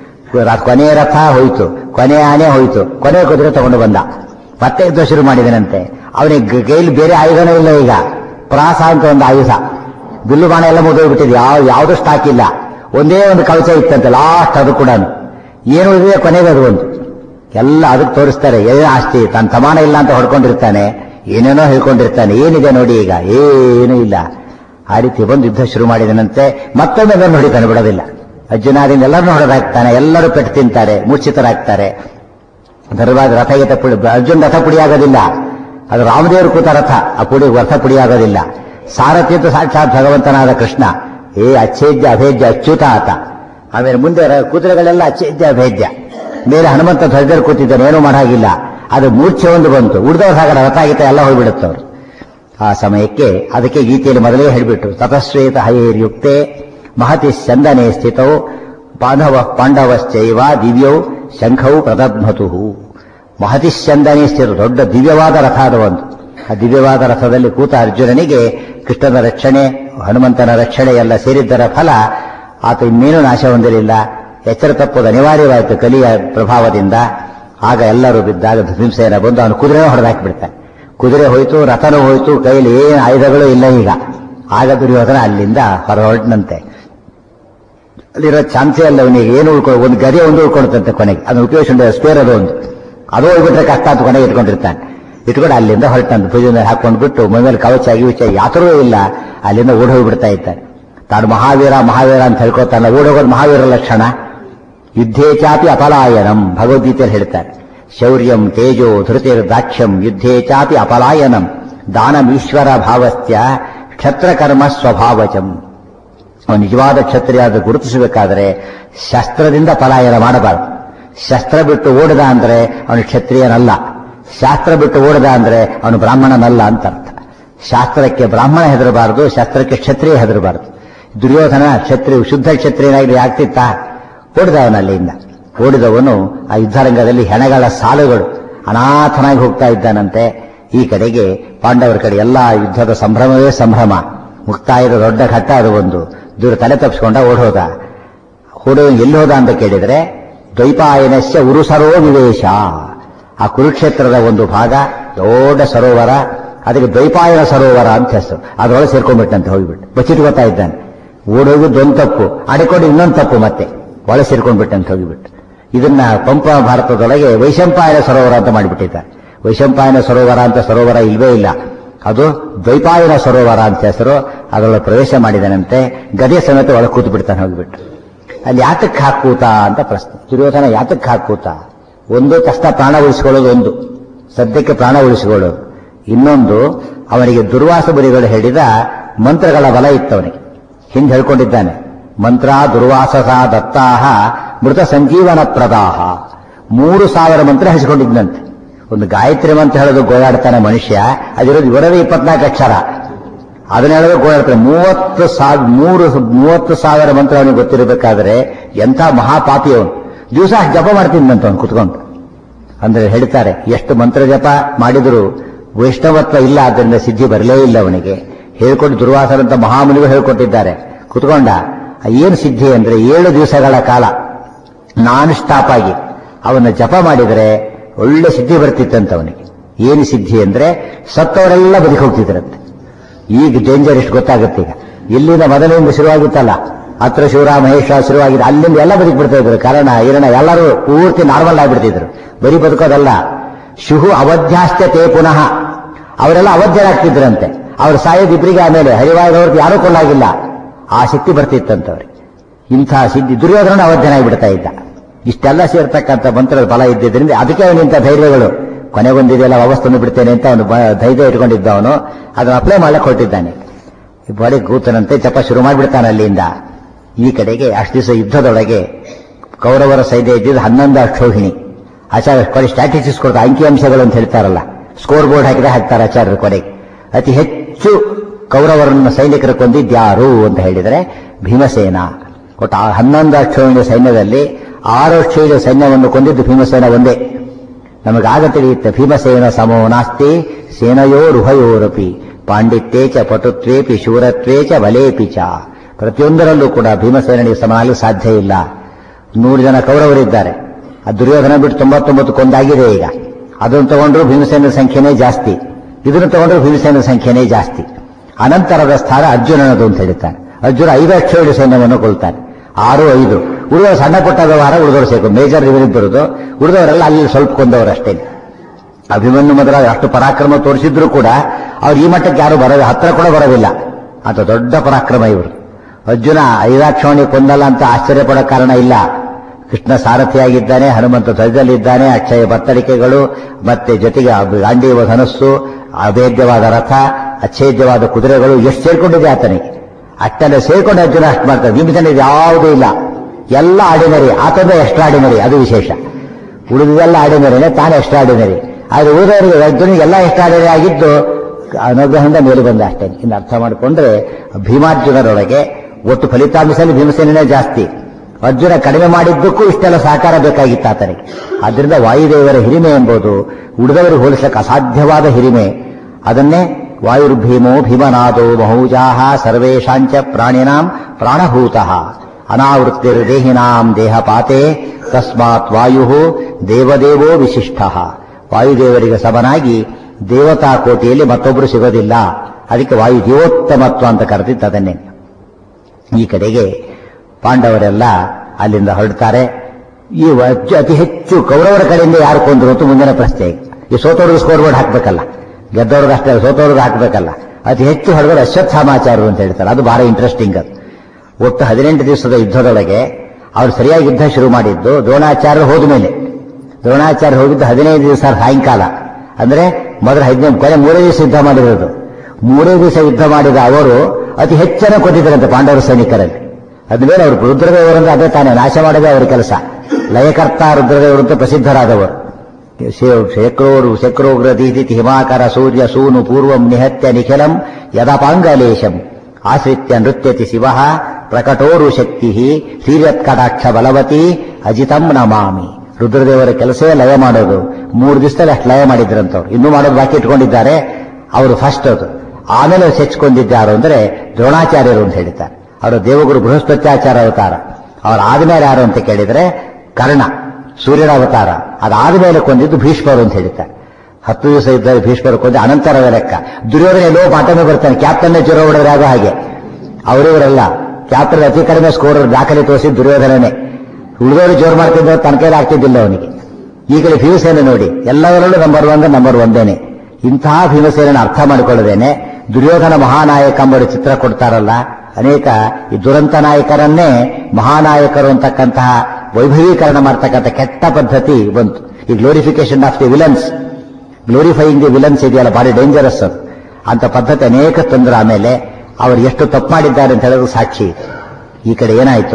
ರ- ಕೊನೆಯ ರಥ ಹೋಯ್ತು ಕೊನೆಯ ಆನೆ ಹೋಯ್ತು ಕೊನೆಯ ಕುದುರೆ ತಗೊಂಡು ಬಂದ ಮತ್ತೆ ಯುದ್ಧ ಶುರು ಮಾಡಿದನಂತೆ ಅವನಿಗೆ ಕೈಲಿ ಬೇರೆ ಆಯುಧನೇ ಇಲ್ಲ ಈಗ ಪ್ರಾಸ ಅಂತ ಒಂದು ಆಯುಧ ಬಿಲ್ಲು ಬಾಣ ಎಲ್ಲ ಮುಗಿದೋಗ್ಬಿಟ್ಟಿದೆ ಯಾವ ಯಾವುದು ಸ್ಟಾಕ್ ಇಲ್ಲ ಒಂದೇ ಒಂದು ಕವಚ ಇತ್ತಂತೆ ಲಾಸ್ಟ್ ಅದು ಕೂಡ ಏನು ಇದೆ ಕೊನೆಗೆ ಅದು ಒಂದು ಎಲ್ಲ ಅದಕ್ಕೆ ತೋರಿಸ್ತಾರೆ ಏನೇ ಆಸ್ತಿ ತನ್ನ ಸಮಾನ ಇಲ್ಲ ಅಂತ ಹೊಡ್ಕೊಂಡಿರ್ತಾನೆ ಏನೇನೋ ಹೇಳ್ಕೊಂಡಿರ್ತಾನೆ ಏನಿದೆ ನೋಡಿ ಈಗ ಏನೂ ಇಲ್ಲ ಆ ರೀತಿ ಬಂದು ಯುದ್ಧ ಶುರು ಮಾಡಿದನಂತೆ ಮತ್ತೊಮ್ಮೆ ಅದನ್ನು ಹೊಡಿತಾನೆ ಬಿಡೋದಿಲ್ಲ ಅರ್ಜುನಾದಿಂದ ಎಲ್ಲರನ್ನೂ ಹೊಡೆದಾಕ್ತಾನೆ ಎಲ್ಲರೂ ಪೆಟ್ಟು ತಿಂತಾರೆ ಮೂರ್ಛಿತರಾಗ್ತಾರೆ ಧರ್ಮರಾಜ ರಥ ಗೀತ ಪುಡಿ ಅರ್ಜುನ್ ರಥ ಪುಡಿ ಆಗೋದಿಲ್ಲ ಅದು ರಾಮದೇವರು ಕೂತ ರಥ ಆ ಪುಡಿ ರಥ ಪುಡಿ ಆಗೋದಿಲ್ಲ ಸಾರಥಿ ಅಂತ ಸಾಕ್ಷಾತ್ ಭಗವಂತನಾದ ಕೃಷ್ಣ ಏ ಅಚ್ಛೇದ್ಯ ಅಭೇದ್ಯ ಅಚ್ಯುತ ಆತ ಆಮೇಲೆ ಮುಂದೆ ರ- ಕುದುರೆಗಳೆಲ್ಲ ಅಚ್ಛೇದ್ಯ ಅಭೇದ್ಯ ಮೇಲೆ ಹನುಮಂತ ಧ್ವಜರು ಕೂತಿದ್ದಾನೆ ಏನೂ ಮಾಡಾಗಿಲ್ಲ ಅದು ಮೂರ್ಛೆ ಒಂದು ಬಂತು ಉಳಿದವ್ರ ಹಾಗೆ ರಥ ಗೀತ ಎಲ್ಲ ಹೋಗ್ಬಿಡುತ್ತೆ ಅವರು ಆ ಸಮಯಕ್ಕೆ ಅದಕ್ಕೆ ಗೀತೆಯಲ್ಲಿ ಮೊದಲೇ ಹೇಳಿಬಿಟ್ಟು ತಪಸ್ವೇತ ಹಯೇರ್ಯುಕ್ತೆ ಮಹತಿ ಚಂದನೆ ಸ್ಥಿತೌ ಬಾಂಧವ ಪಾಂಡವಶ್ಚೈವ ದಿವ್ಯೌ ಶಂಖೌ ಪ್ರದಧ್ಮತು ಮಹತಿಶ್ಚಂದನೆ ಸ್ಥಿತ ದೊಡ್ಡ ದಿವ್ಯವಾದ ರಥ ಅದು ಒಂದು ಆ ದಿವ್ಯವಾದ ರಥದಲ್ಲಿ ಕೂತ ಅರ್ಜುನನಿಗೆ ಕೃಷ್ಣನ ರಕ್ಷಣೆ ಹನುಮಂತನ ರಕ್ಷಣೆ ಎಲ್ಲ ಸೇರಿದ್ದರ ಫಲ ಆತ ಇನ್ನೇನು ನಾಶ ಹೊಂದಿರಲಿಲ್ಲ ಎಚ್ಚರ ತಪ್ಪುವುದು ಅನಿವಾರ್ಯವಾಯಿತು ಕಲಿಯ ಪ್ರಭಾವದಿಂದ ಆಗ ಎಲ್ಲರೂ ಬಿದ್ದಾಗ ಭೀಮಸೇನ ಬಂದು ಅವನು ಕುದುರೆ ಹೊಡೆದಾಕಿಬಿಡ್ತಾನೆ ಕುದುರೆ ಹೋಯ್ತು ರಥನೂ ಹೋಯ್ತು ಕೈಲಿ ಏನು ಆಯುಧಗಳು ಇಲ್ಲ ಈಗ ಆಗ ದುರ್ಯೋಧನ ಅಲ್ಲಿಂದ ಹೊರಹೊರಟನಂತೆ ಅಲ್ಲಿರೋ ಚಾನ್ಸೇ ಅಲ್ಲ ಅವನಿಗೆ ಏನು ಉಳ್ಕೊ ಒಂದು ಗದೆ ಒಂದು ಉಳ್ಕೊಳುತ್ತಂತೆ ಕೊನೆಗೆ ಅದನ್ನು ಉಪಯೋಗಿಸಿಕೊಂಡು ಸ್ಪೇರ್ ಅದು ಒಂದು ಅದು ಹೋಗ್ಬಿಟ್ರೆ ಕಷ್ಟ ಅಂತ ಕೊನೆಗೆ ಇಟ್ಕೊಂಡಿರ್ತಾನೆ ಇಟ್ಕೊಂಡು ಅಲ್ಲಿಂದ ಹೊರಟಂತ ಭುಜದ ಹಾಕೊಂಡು ಬಿಟ್ಟು ಮೈಮೇಲೆ ಕವಚ ಗಿವಚ ಯಾತರೂ ಇಲ್ಲ ಅಲ್ಲಿಂದ ಓಡಿ ಹೋಗ್ಬಿಡ್ತಾ ಇದ್ದಾನೆ ತಾನು ಮಹಾವೀರ ಮಹಾವೀರ ಅಂತ ಹೇಳ್ಕೊತಾನ ಓಡೋಗೋದು ಮಹಾವೀರ ಲಕ್ಷಣ ಯುದ್ಧೇ ಚಾಪಿ ಅಪಲಾಯನಂ ಭಗವದ್ಗೀತೆಯಲ್ಲಿ ಹೇಳ್ತಾರೆ ಶೌರ್ಯಂ ತೇಜೋ ಧೃತಿರ್ ದಾಕ್ಷ್ಯಂ ಯುದ್ಧೇ ಚಾಪಿ ಅಪಲಾಯನಂ ದಾನಮೀಶ್ವರ ಭಾವಸ್ತ್ಯ ಕ್ಷತ್ರಕರ್ಮ ಸ್ವಭಾವಚಂ ಅವನು ನಿಜವಾದ ಕ್ಷತ್ರಿಯಾದ ಗುರುತಿಸಬೇಕಾದರೆ ಶಸ್ತ್ರದಿಂದ ಪಲಾಯನ ಮಾಡಬಾರದು ಶಸ್ತ್ರ ಬಿಟ್ಟು ಓಡಿದ ಅಂದ್ರೆ ಅವನು ಕ್ಷತ್ರಿಯನಲ್ಲ ಶಾಸ್ತ್ರ ಬಿಟ್ಟು ಓಡಿದ ಅಂದ್ರೆ ಅವನು ಬ್ರಾಹ್ಮಣನಲ್ಲ ಅಂತ ಅರ್ಥ ಶಾಸ್ತ್ರಕ್ಕೆ ಬ್ರಾಹ್ಮಣ ಹೆದರಬಾರದು ಶಾಸ್ತ್ರಕ್ಕೆ ಕ್ಷತ್ರಿಯ ಹೆದರಬಾರದು ದುರ್ಯೋಧನ ಕ್ಷತ್ರಿಯ ಶುದ್ಧ ಕ್ಷತ್ರಿಯನಾಗಿ ಆಗ್ತಿತ್ತ ಓಡಿದವನ ಅಲ್ಲಿಂದ ಓಡಿದವನು ಆ ಯುದ್ಧರಂಗದಲ್ಲಿ ಹೆಣಗಳ ಸಾಲುಗಳು ಅನಾಥನಾಗಿ ಹೋಗ್ತಾ ಇದ್ದಾನಂತೆ ಈ ಕಡೆಗೆ ಪಾಂಡವರ ಕಡೆ ಎಲ್ಲಾ ಯುದ್ಧದ ಸಂಭ್ರಮವೇ ಸಂಭ್ರಮ ಮುಕ್ತಾಯದ ದೊಡ್ಡ ಘಟ್ಟ ಅದು ಒಂದು ದೂರ ತಲೆ ತಪ್ಪಿಸ್ಕೊಂಡ ಓಡೋದ ಓಡೋ ಎಲ್ಲಿ ಹೋದ ಅಂತ ಕೇಳಿದ್ರೆ ದ್ವೈಪಾಯನಸ್ಯ ಉರುಸರೋ ವಿವೇಶ ಆ ಕುರುಕ್ಷೇತ್ರದ ಒಂದು ಭಾಗ ದೊಡ್ಡ ಸರೋವರ ಅದಕ್ಕೆ ದ್ವೈಪಾಯನ ಸರೋವರ ಅಂತ ಹೆಸರು ಅದರೊಳಗೆ ಸೇರ್ಕೊಂಡ್ಬಿಟ್ಟಂತೆ ಹೋಗ್ಬಿಟ್ಟು ಬಚ್ಚಿಟ್ಕೋತಾ ಇದ್ದಾನೆ ಓಡೋಗಿದ್ದು ಒಂದು ತಪ್ಪು ಆಡಿಕೊಂಡು ಇನ್ನೊಂದು ತಪ್ಪು ಮತ್ತೆ ಒಳ ಸೇರ್ಕೊಂಡ್ಬಿಟ್ಟಂತ ಹೋಗಿಬಿಟ್ಟು ಇದನ್ನ ಪಂಪ ಭಾರತದೊಳಗೆ ವೈಶಂಪಾಯನ ಸರೋವರ ಅಂತ ಮಾಡಿಬಿಟ್ಟಿದ್ದಾರೆ ವೈಶಂಪಾಯನ ಸರೋವರ ಅಂತ ಸರೋವರ ಇಲ್ವೇ ಇಲ್ಲ ಅದು ದ್ವೈಪಾಯನ ಸರೋವರ ಅಂತ ಹೆಸರು ಅದರೊಳಗೆ ಪ್ರವೇಶ ಮಾಡಿದನಂತೆ ಗದೆ ಸಮೇತ ಒಳಗೆ ಕೂತು ಬಿಡ್ತಾನೆ ಹೋಗ್ಬಿಟ್ಟು ಅಲ್ಲಿ ಯಾತಕ್ಕೆ ಹಾಕೂತ ಅಂತ ಪ್ರಶ್ನೆ ದುರ್ಯೋಧನ ಯಾತಕ್ಕೆ ಹಾಕೂತ ಒಂದು ಕಷ್ಟ ಪ್ರಾಣ ಉಳಿಸಿಕೊಳ್ಳೋದು ಒಂದು ಸದ್ಯಕ್ಕೆ ಪ್ರಾಣ ಉಳಿಸಿಕೊಳ್ಳೋದು ಇನ್ನೊಂದು ಅವನಿಗೆ ದುರ್ವಾಸ ಬರಿಗಳು ಹೇಳಿದ ಮಂತ್ರಗಳ ಬಲ ಇತ್ತವನಿಗೆ ಹಿಂದೆ ಹೇಳ್ಕೊಂಡಿದ್ದಾನೆ ಮಂತ್ರ ದುರ್ವಾಸಸ ದತ್ತಾಹ ಮೃತ ಸಂಜೀವನ ಪ್ರದಾಹ ಮೂರು ಸಾವಿರ ಮಂತ್ರ ಹಸಿಕೊಂಡಿದ್ದಂತೆ ಒಂದು ಗಾಯತ್ರಿ ಮಂತ್ರ ಹೇಳೋದು ಗೋಳಾಡ್ತಾನೆ ಮನುಷ್ಯ ಅದಿರೋದು ಇವರದೇ ಇಪ್ಪತ್ನಾಲ್ಕು ಅಕ್ಷರ ಅದನ್ನ ಹೇಳೋದು ಗೋಳಾಡ್ತಾನೆ ಮೂವತ್ತು ಸಾವಿರ ಮೂರು ಮೂವತ್ತು ಸಾವಿರ ಮಂತ್ರ ಅವನಿಗೆ ಗೊತ್ತಿರಬೇಕಾದ್ರೆ ಎಂಥ ಮಹಾಪಾಪಿ ಅವನು ದಿವಸ ಜಪ ಮಾಡ್ತಿದ್ದಂತ ಅವನು ಕುತ್ಕೊಂಡು ಅಂದ್ರೆ ಹೇಳ್ತಾರೆ ಎಷ್ಟು ಮಂತ್ರ ಜಪ ಮಾಡಿದ್ರು ವೈಷ್ಣವತ್ವ ಇಲ್ಲ ಆದ್ದರಿಂದ ಸಿದ್ಧಿ ಬರಲೇ ಇಲ್ಲ ಅವನಿಗೆ ಹೇಳ್ಕೊಟ್ಟು ದುರ್ವಾಸರಂತ ಮಹಾಮುನಿಗೂ ಹೇಳ್ಕೊಟ್ಟಿದ್ದಾರೆ ಕುತ್ಕೊಂಡ ಏನು ಸಿದ್ಧಿ ಅಂದ್ರೆ ಏಳು ದಿವಸಗಳ ಕಾಲ ನಾನ್ ಸ್ಟಾಪ್ ಆಗಿ ಅವನ ಜಪ ಮಾಡಿದರೆ ಒಳ್ಳೆ ಸಿದ್ಧಿ ಬರ್ತಿತ್ತಂತ ಅವನಿಗೆ ಏನು ಸಿದ್ಧಿ ಅಂದ್ರೆ ಸತ್ತವರೆಲ್ಲ ಬದುಕಿ ಹೋಗ್ತಿದ್ರಂತೆ ಈಗ ಡೇಂಜರ್ ಎಷ್ಟು ಗೊತ್ತಾಗುತ್ತೆ ಈಗ ಇಲ್ಲಿಂದ ಮೊದಲಿಂದ ಶುರುವಾಗಿತ್ತಲ್ಲ ಹತ್ರ ಶಿವರ ಮಹೇಶ ಶುರುವಾಗಿದೆ ಅಲ್ಲಿಂದ ಎಲ್ಲ ಬದುಕಿ ಬಿಡ್ತಾ ಇದ್ರು ಕಾರಣ ಏನನ್ನ ಎಲ್ಲರೂ ಪೂರ್ತಿ ನಾರ್ಮಲ್ ಆಗಿಬಿಡ್ತಿದ್ರು ಬರೀ ಬದುಕೋದಲ್ಲ ಶುಹು ಅವಧ್ಯಾಸ್ತೆ ತೇ ಪುನಃ ಅವರೆಲ್ಲ ಅವಧ್ಯರಾಗ್ತಿದ್ರಂತೆ ಅವ್ರು ಸಾಯೋದು ಇಬ್ಬರಿಗೆ ಆಮೇಲೆ ಹರಿವಾಯದವ್ರಿಗೆ ಯಾರೂ ಕೊಳ್ಳಾಗಿಲ್ಲ ಆ ಶಕ್ತಿ ಬರ್ತಿತ್ತಂತವ್ರಿಗೆ ಇಂಥ ಸಿದ್ಧಿ ದುರ್ಯೋಧನ ಅವಧ್ಯನಾಗಿ ಬಿಡ್ತಾ ಇದ್ದ ಇಷ್ಟೆಲ್ಲ ಸೇರ್ತಕ್ಕಂಥ ಮಂತ್ರದ ಬಲ ಇದ್ದಿದ್ದರಿಂದ ಅದಕ್ಕೆ ಅವನಿಂಥ ಧೈರ್ಯಗಳು ಕೊನೆಗೊಂದಿದೆಯಲ್ಲ ಅವಸ್ಥನ್ನು ಬಿಡ್ತೇನೆ ಅಂತ ಅವನು ಬ- ಧೈರ್ಯ ಇಟ್ಕೊಂಡಿದ್ದ ಅವನು ಅದನ್ನು ಅಪ್ಲೈ ಮಾಡಕ್ಕೆ ಹೊರಟಿದ್ದಾನೆ ಈ ಬಾಡಿ ಕೂತನಂತೆ ಜಪ ಶುರು ಮಾಡಿಬಿಡ್ತಾನೆ ಅಲ್ಲಿಂದ ಈ ಕಡೆಗೆ ಅಷ್ಟು ದಿವಸ ಯುದ್ಧದೊಳಗೆ ಕೌರವರ ಸೈನ್ಯ ಇದ್ದಿದ್ದು ಹನ್ನೊಂದು ಅಕ್ಷೋಹಿಣಿ ಆಚಾರ್ಯ ಕೊನೆ ಸ್ಟ್ಯಾಟಿಸ್ಟಿಕ್ಸ್ ಕೊಡ್ತಾರೆ ಅಂಕಿಅಂಶಗಳು ಅಂತ ಹೇಳ್ತಾರಲ್ಲ ಸ್ಕೋರ್ ಬೋರ್ಡ್ ಹಾಕಿದ್ರೆ ಹಾಕ್ತಾರೆ ಆಚಾರ್ಯರು ಕೊನೆಗೆ ಅತಿ ಹೆಚ್ಚು ಕೌರವರನ್ನ ಸೈನಿಕರು ಕೊಂದಿದ್ಯಾರು ಅಂತ ಹೇಳಿದರೆ ಭೀಮಸೇನ ಒಟ್ಟು ಆ ಹನ್ನೊಂದು ಅಕ್ಷೋಹಿಣಿ ಸೈನ್ಯದಲ್ಲಿ ಆರು ಅಕ್ಷೋಹಿಣಿ ಸೈನ್ಯವನ್ನು ಕೊಂದಿದ್ದು ಭೀಮಸೇನ ಒಂದೇ ನಮಗಾಗ ತಿಳಿಯುತ್ತೆ ಭೀಮಸೇನ ಸಮೋ ನಾಸ್ತಿ ಸೇನಯೋ ರುಹಯೋರಪಿ ಪಾಂಡಿತ್ಯೇ ಚ ಪಟುತ್ವೇಪಿ ಶೂರತ್ವೇ ಚ ಬಲೇಪಿ ಚ ಪ್ರತಿಯೊಂದರಲ್ಲೂ ಕೂಡ ಭೀಮಸೇನಿಗೆ ಸಮನಾಗಲು ಸಾಧ್ಯ ಇಲ್ಲ ನೂರು ಜನ ಕೌರವರಿದ್ದಾರೆ ಆ ದುರ್ಯೋಧನ ಬಿಟ್ಟು ತೊಂಬತ್ತೊಂಬತ್ತು ಕೊಂದಾಗಿದೆ ಈಗ ಅದನ್ನು ತಗೊಂಡ್ರು ಭೀಮಸೇನ ಸಂಖ್ಯೆನೇ ಜಾಸ್ತಿ ಇದನ್ನು ತಗೊಂಡ್ರು ಭೀಮಸೇನ ಸಂಖ್ಯೆನೇ ಜಾಸ್ತಿ ಅನಂತರದ ಸ್ಥಾನ ಅರ್ಜುನನದು ಅಂತ ಹೇಳ್ತಾನೆ ಅರ್ಜುನ ಐದು ಅಕ್ಷೋಹಿಣಿ ಸೈನ್ಯವನ್ನು ಕೊಲ್ತಾನೆ ಆರು ಐದು ಉಳಿದವರು ಸಣ್ಣ ಪುಟ್ಟ ವ್ಯವಹಾರ ಉಳಿದವರು ಸೇಕು ಮೇಜರ್ ಇವರಿಬ್ಬರದು ಉಳಿದವರೆಲ್ಲ ಅಲ್ಲಿ ಸ್ವಲ್ಪ ಕೊಂದವರು ಅಷ್ಟೇ ಅಭಿಮನ್ಯು ಮೊದಲಾದ ಅಷ್ಟು ಪರಾಕ್ರಮ ತೋರಿಸಿದ್ರು ಕೂಡ ಅವ್ರು ಈ ಮಟ್ಟಕ್ಕೆ ಯಾರು ಬರೋದು ಹತ್ರ ಕೂಡ ಬರೋದಿಲ್ಲ ಅಂತ ದೊಡ್ಡ ಪರಾಕ್ರಮ ಇವರು ಅರ್ಜುನ ಐದಾಕ್ಷವಣಿ ಕೊಂದಲ್ಲ ಅಂತ ಆಶ್ಚರ್ಯ ಪಡೋ ಕಾರಣ ಇಲ್ಲ ಕೃಷ್ಣ ಸಾರಥಿಯಾಗಿದ್ದಾನೆ ಹನುಮಂತ ಧ್ವಜದಲ್ಲಿದ್ದಾನೆ ಅಕ್ಷಯ ಬತ್ತಳಿಕೆಗಳು ಮತ್ತೆ ಜೊತೆಗೆ ಗಾಂಡೀವ ಧನಸ್ಸು ಅಭೇದ್ಯವಾದ ರಥ ಅಚ್ಛೇದ್ಯವಾದ ಕುದುರೆಗಳು ಎಷ್ಟು ಸೇರ್ಕೊಂಡಿದೆ ಆತನಿಗೆ ಅಷ್ಟೆಲ್ಲ ಸೇರ್ಕೊಂಡು ಅರ್ಜುನ ಅಷ್ಟು ಮಾಡ್ತಾರೆ ಭೀಮಸೇನ ಯಾವುದೂ ಇಲ್ಲ ಎಲ್ಲ ಆರ್ಡಿನರಿ ಆತಂದ್ರೆ ಎಕ್ಸ್ಟ್ರಾಡಿನರಿ ಅದು ವಿಶೇಷ ಉಳಿದೆಲ್ಲ ಆರ್ಡಿನರಿನೇ ತಾನು ಎಕ್ಸ್ಟ್ರಾಡಿನರಿ ಆದ್ರೆ ಉಳಿದವರಿಗೆ ಅರ್ಜುನಿಗೆ ಎಲ್ಲ ಎಕ್ಸ್ಟ್ರಾಡಿನರಿ ಆಗಿದ್ದು ಅನುಗ್ರಹದಿಂದ ಮೇಲೆ ಬಂದ ಅಷ್ಟೇ ಇನ್ನು ಅರ್ಥ ಮಾಡಿಕೊಂಡ್ರೆ ಭೀಮಾರ್ಜುನರೊಳಗೆ ಒಟ್ಟು ಫಲಿತಾಂಶದಲ್ಲಿ ಭೀಮಸೇನೇ ಜಾಸ್ತಿ ಅರ್ಜುನ ಕಡಿಮೆ ಮಾಡಿದ್ದಕ್ಕೂ ಇಷ್ಟೆಲ್ಲ ಸಹಕಾರ ಬೇಕಾಗಿತ್ತು ಆತನಿಗೆ ಆದ್ದರಿಂದ ವಾಯುದೇವರ ಹಿರಿಮೆ ಎಂಬುದು ಉಳಿದವರು ಹೋಲಿಸಕ್ಕೆ ಅಸಾಧ್ಯವಾದ ಹಿರಿಮೆ ಅದನ್ನೇ ವಾಯುರ್ಭೀಮೋ ಭೀಮನಾದೋ ಮಹೌಜಾಹ ಸರ್ವೇಶಾಂಚ ಪ್ರಾಣಿನಾಂ ಪ್ರಾಣಭೂತಃ ಅನಾವೃತ್ತಿರ್ದೇಹಿನಾಂ ದೇಹಪಾತೆ ತಸ್ಮಾತ್ ವಾಯು ದೇವದೇವೋ ವಿಶಿಷ್ಟ ವಾಯುದೇವರಿಗೆ ಸಮನಾಗಿ ದೇವತಾ ಕೋಟಿಯಲ್ಲಿ ಮತ್ತೊಬ್ಬರು ಸಿಗೋದಿಲ್ಲ ಅದಕ್ಕೆ ವಾಯು ದೇವೋತ್ತಮತ್ವ ಅಂತ ಕರೆದಿತ್ತು ಅದನ್ನೇ ಈ ಕಡೆಗೆ ಪಾಂಡವರೆಲ್ಲ ಅಲ್ಲಿಂದ ಹೊರಡ್ತಾರೆ ಈ ವ- ಅತಿ ಹೆಚ್ಚು ಕೌರವರ ಕಡೆಯಿಂದ ಯಾರು ಕೊಂದ್ರು ಅಂತ ಮುಂದಿನ ಪ್ರಶ್ನೆ ಈ ಸೋತವ್ರಿಗೆ ಸ್ಕೋರ್ ಬೋರ್ಡ್ ಹಾಕ್ಬೇಕಲ್ಲ ಗೆದ್ದವ್ರಿಗೆ ಅಷ್ಟೇ ಸೋತವ್ರಿಗೆ ಹಾಕ್ಬೇಕಲ್ಲ ಅತಿ ಹೆಚ್ಚು ಹೊಡೆದವರು ಅಶ್ವತ್ಥಾಮಾಚಾರ್ಯರು ಅಂತ ಹೇಳ್ತಾರೆ ಅದು ಬಹಳ ಇಂಟ್ರೆಸ್ಟಿಂಗ್ ಅದು ಒಟ್ಟು ಹದಿನೆಂಟು ದಿವಸದ ಯುದ್ಧದೊಳಗೆ ಅವ್ರು ಸರಿಯಾಗಿ ಯುದ್ಧ ಶುರು ಮಾಡಿದ್ದು ದ್ರೋಣಾಚಾರ್ಯರು ಹೋದ ಮೇಲೆ ದ್ರೋಣಾಚಾರ್ಯ ಹೋಗಿದ್ದು ಹದಿನೈದು ದಿವಸ ಸಾಯಂಕಾಲ ಅಂದ್ರೆ ಮೊದಲು ಹದಿನೈದು ಕೊನೆ ಮೂರೇ ದಿವಸ ಯುದ್ಧ ಮಾಡಿರೋದು ಮೂರೇ ದಿವಸ ಯುದ್ಧ ಮಾಡಿದ ಅವರು ಅತಿ ಹೆಚ್ಚನ ಕೊಟ್ಟಿದ್ದರಂತೆ ಪಾಂಡವರ ಸೈನಿಕರಲ್ಲಿ ಅದ್ಮೇಲೆ ಅವರು ರುದ್ರದೇವರಂದ್ರೆ ಅದೇ ತಾನೇ ನಾಶ ಮಾಡದೆ ಅವರ ಕೆಲಸ ಲಯಕರ್ತ ರುದ್ರದೇವರು ಅಂತ ಪ್ರಸಿದ್ಧರಾದವರು ಶೇಕ್ರೋರು ಶಕ್ರೋಗ್ರದೀತಿ ಹಿಮಾಕರ ಸೂರ್ಯ ಸೂನು ಪೂರ್ವಂ ನಿಹತ್ಯ ನಿಖಿಲಂ ಯದಪಾಂಗಲೇಶಂ ಆಶ್ರಿತ್ಯ ನೃತ್ಯತಿ ಶಿವ ಪ್ರಕಟೋರು ಶಕ್ತಿ ಶ್ರೀರತ್ಕಟಾಕ್ಷ ಬಲವತಿ ಅಜಿತಂ ನಮಾಮಿ ರುದ್ರದೇವರ ಕೆಲಸವೇ ಲಯ ಮಾಡೋದು ಮೂರು ದಿವಸದಲ್ಲಿ ಅಷ್ಟು ಲಯ ಮಾಡಿದ್ರಂತವ್ರು ಇನ್ನೂ ಮಾಡೋದು ಬಾಕಿ ಇಟ್ಕೊಂಡಿದ್ದಾರೆ ಅವರು ಫಸ್ಟ್ ಅದು ಆಮೇಲೆ ಸೆಚ್ಕೊಂಡಿದ್ದಾರು ಅಂದ್ರೆ ದ್ರೋಣಾಚಾರ್ಯರು ಅಂತ ಹೇಳ್ತಾರೆ ಅವರು ದೇವಗುರು ಬೃಹಸ್ಪತ್ಯಾಚಾರ ಅವತಾರ ಅವ್ರು ಆದ್ಮೇಲೆ ಯಾರು ಅಂತ ಕೇಳಿದ್ರೆ ಕರ್ಣ ಸೂರ್ಯನ ಅವತಾರ ಅದಾದ್ಮೇಲೆ ಕೊಂದಿದ್ದು ಭೀಷ್ಮರು ಅಂತ ಹೇಳ್ತಾರೆ ಹತ್ತು ದಿವಸ ಇದ್ದರೆ ಭೀಷ್ಮರು ಕೊಂದು ಅನಂತರದ ಲೆಕ್ಕ ದುರ್ಯೋಧನ ಎಲ್ಲೋ ಪಾಠನೇ ಬರ್ತಾನೆ ಕ್ಯಾಪ್ಟನ್ ಜೀರೋ ಹೊಡೆದ್ರೆ ಆಗೋ ಹಾಗೆ ಅವರಿವರೆಲ್ಲ ಕ್ಯಾಪ್ಟನ್ ಅತಿ ಕಡಿಮೆ ಸ್ಕೋರ್ ದಾಖಲೆ ತೋರಿಸಿ ದುರ್ಯೋಧನನೇ ಉಳಿದವರು ಜೋರು ಮಾಡ್ತಿದ್ದ ತನ್ನ ಕೈಲಿ ಆಗ್ತಿದ್ದಿಲ್ಲ ಅವನಿಗೆ ಈ ಕಡೆ ಭೀಮಸೇನೆ ನೋಡಿ ಎಲ್ಲವರಲ್ಲೂ ನಂಬರ್ ಒನ್ ನಂಬರ್ ಒಂದೇನೆ ಇಂತಹ ಭೀಮಸೇನ ಅರ್ಥ ಮಾಡಿಕೊಳ್ಳದೇನೆ ದುರ್ಯೋಧನ ಮಹಾನಾಯಕ ಎಂಬ ಚಿತ್ರ ಕೊಡ್ತಾರಲ್ಲ ಅನೇಕ ಈ ದುರಂತ ನಾಯಕರನ್ನೇ ಮಹಾನಾಯಕರು ಅಂತಕ್ಕಂತಹ ವೈಭವೀಕರಣ ಮಾಡ್ತಕ್ಕಂಥ ಕೆಟ್ಟ ಪದ್ಧತಿ ಬಂತು ಈ glorification of the villains glorifying the villains ಇದೆಯಲ್ಲ ಭಾರಿ ಡೇಂಜರಸ್ ಅದು ಅಂತ ಪದ್ಧತಿ ಅನೇಕ ತೊಂದರೆ ಆಮೇಲೆ ಅವರು ಎಷ್ಟು ತಪ್ಪು ಮಾಡಿದ್ದಾರೆ ಅಂತ ಹೇಳೋದು ಸಾಕ್ಷಿ ಇದೆ. ಈ ಕಡೆ ಏನಾಯ್ತು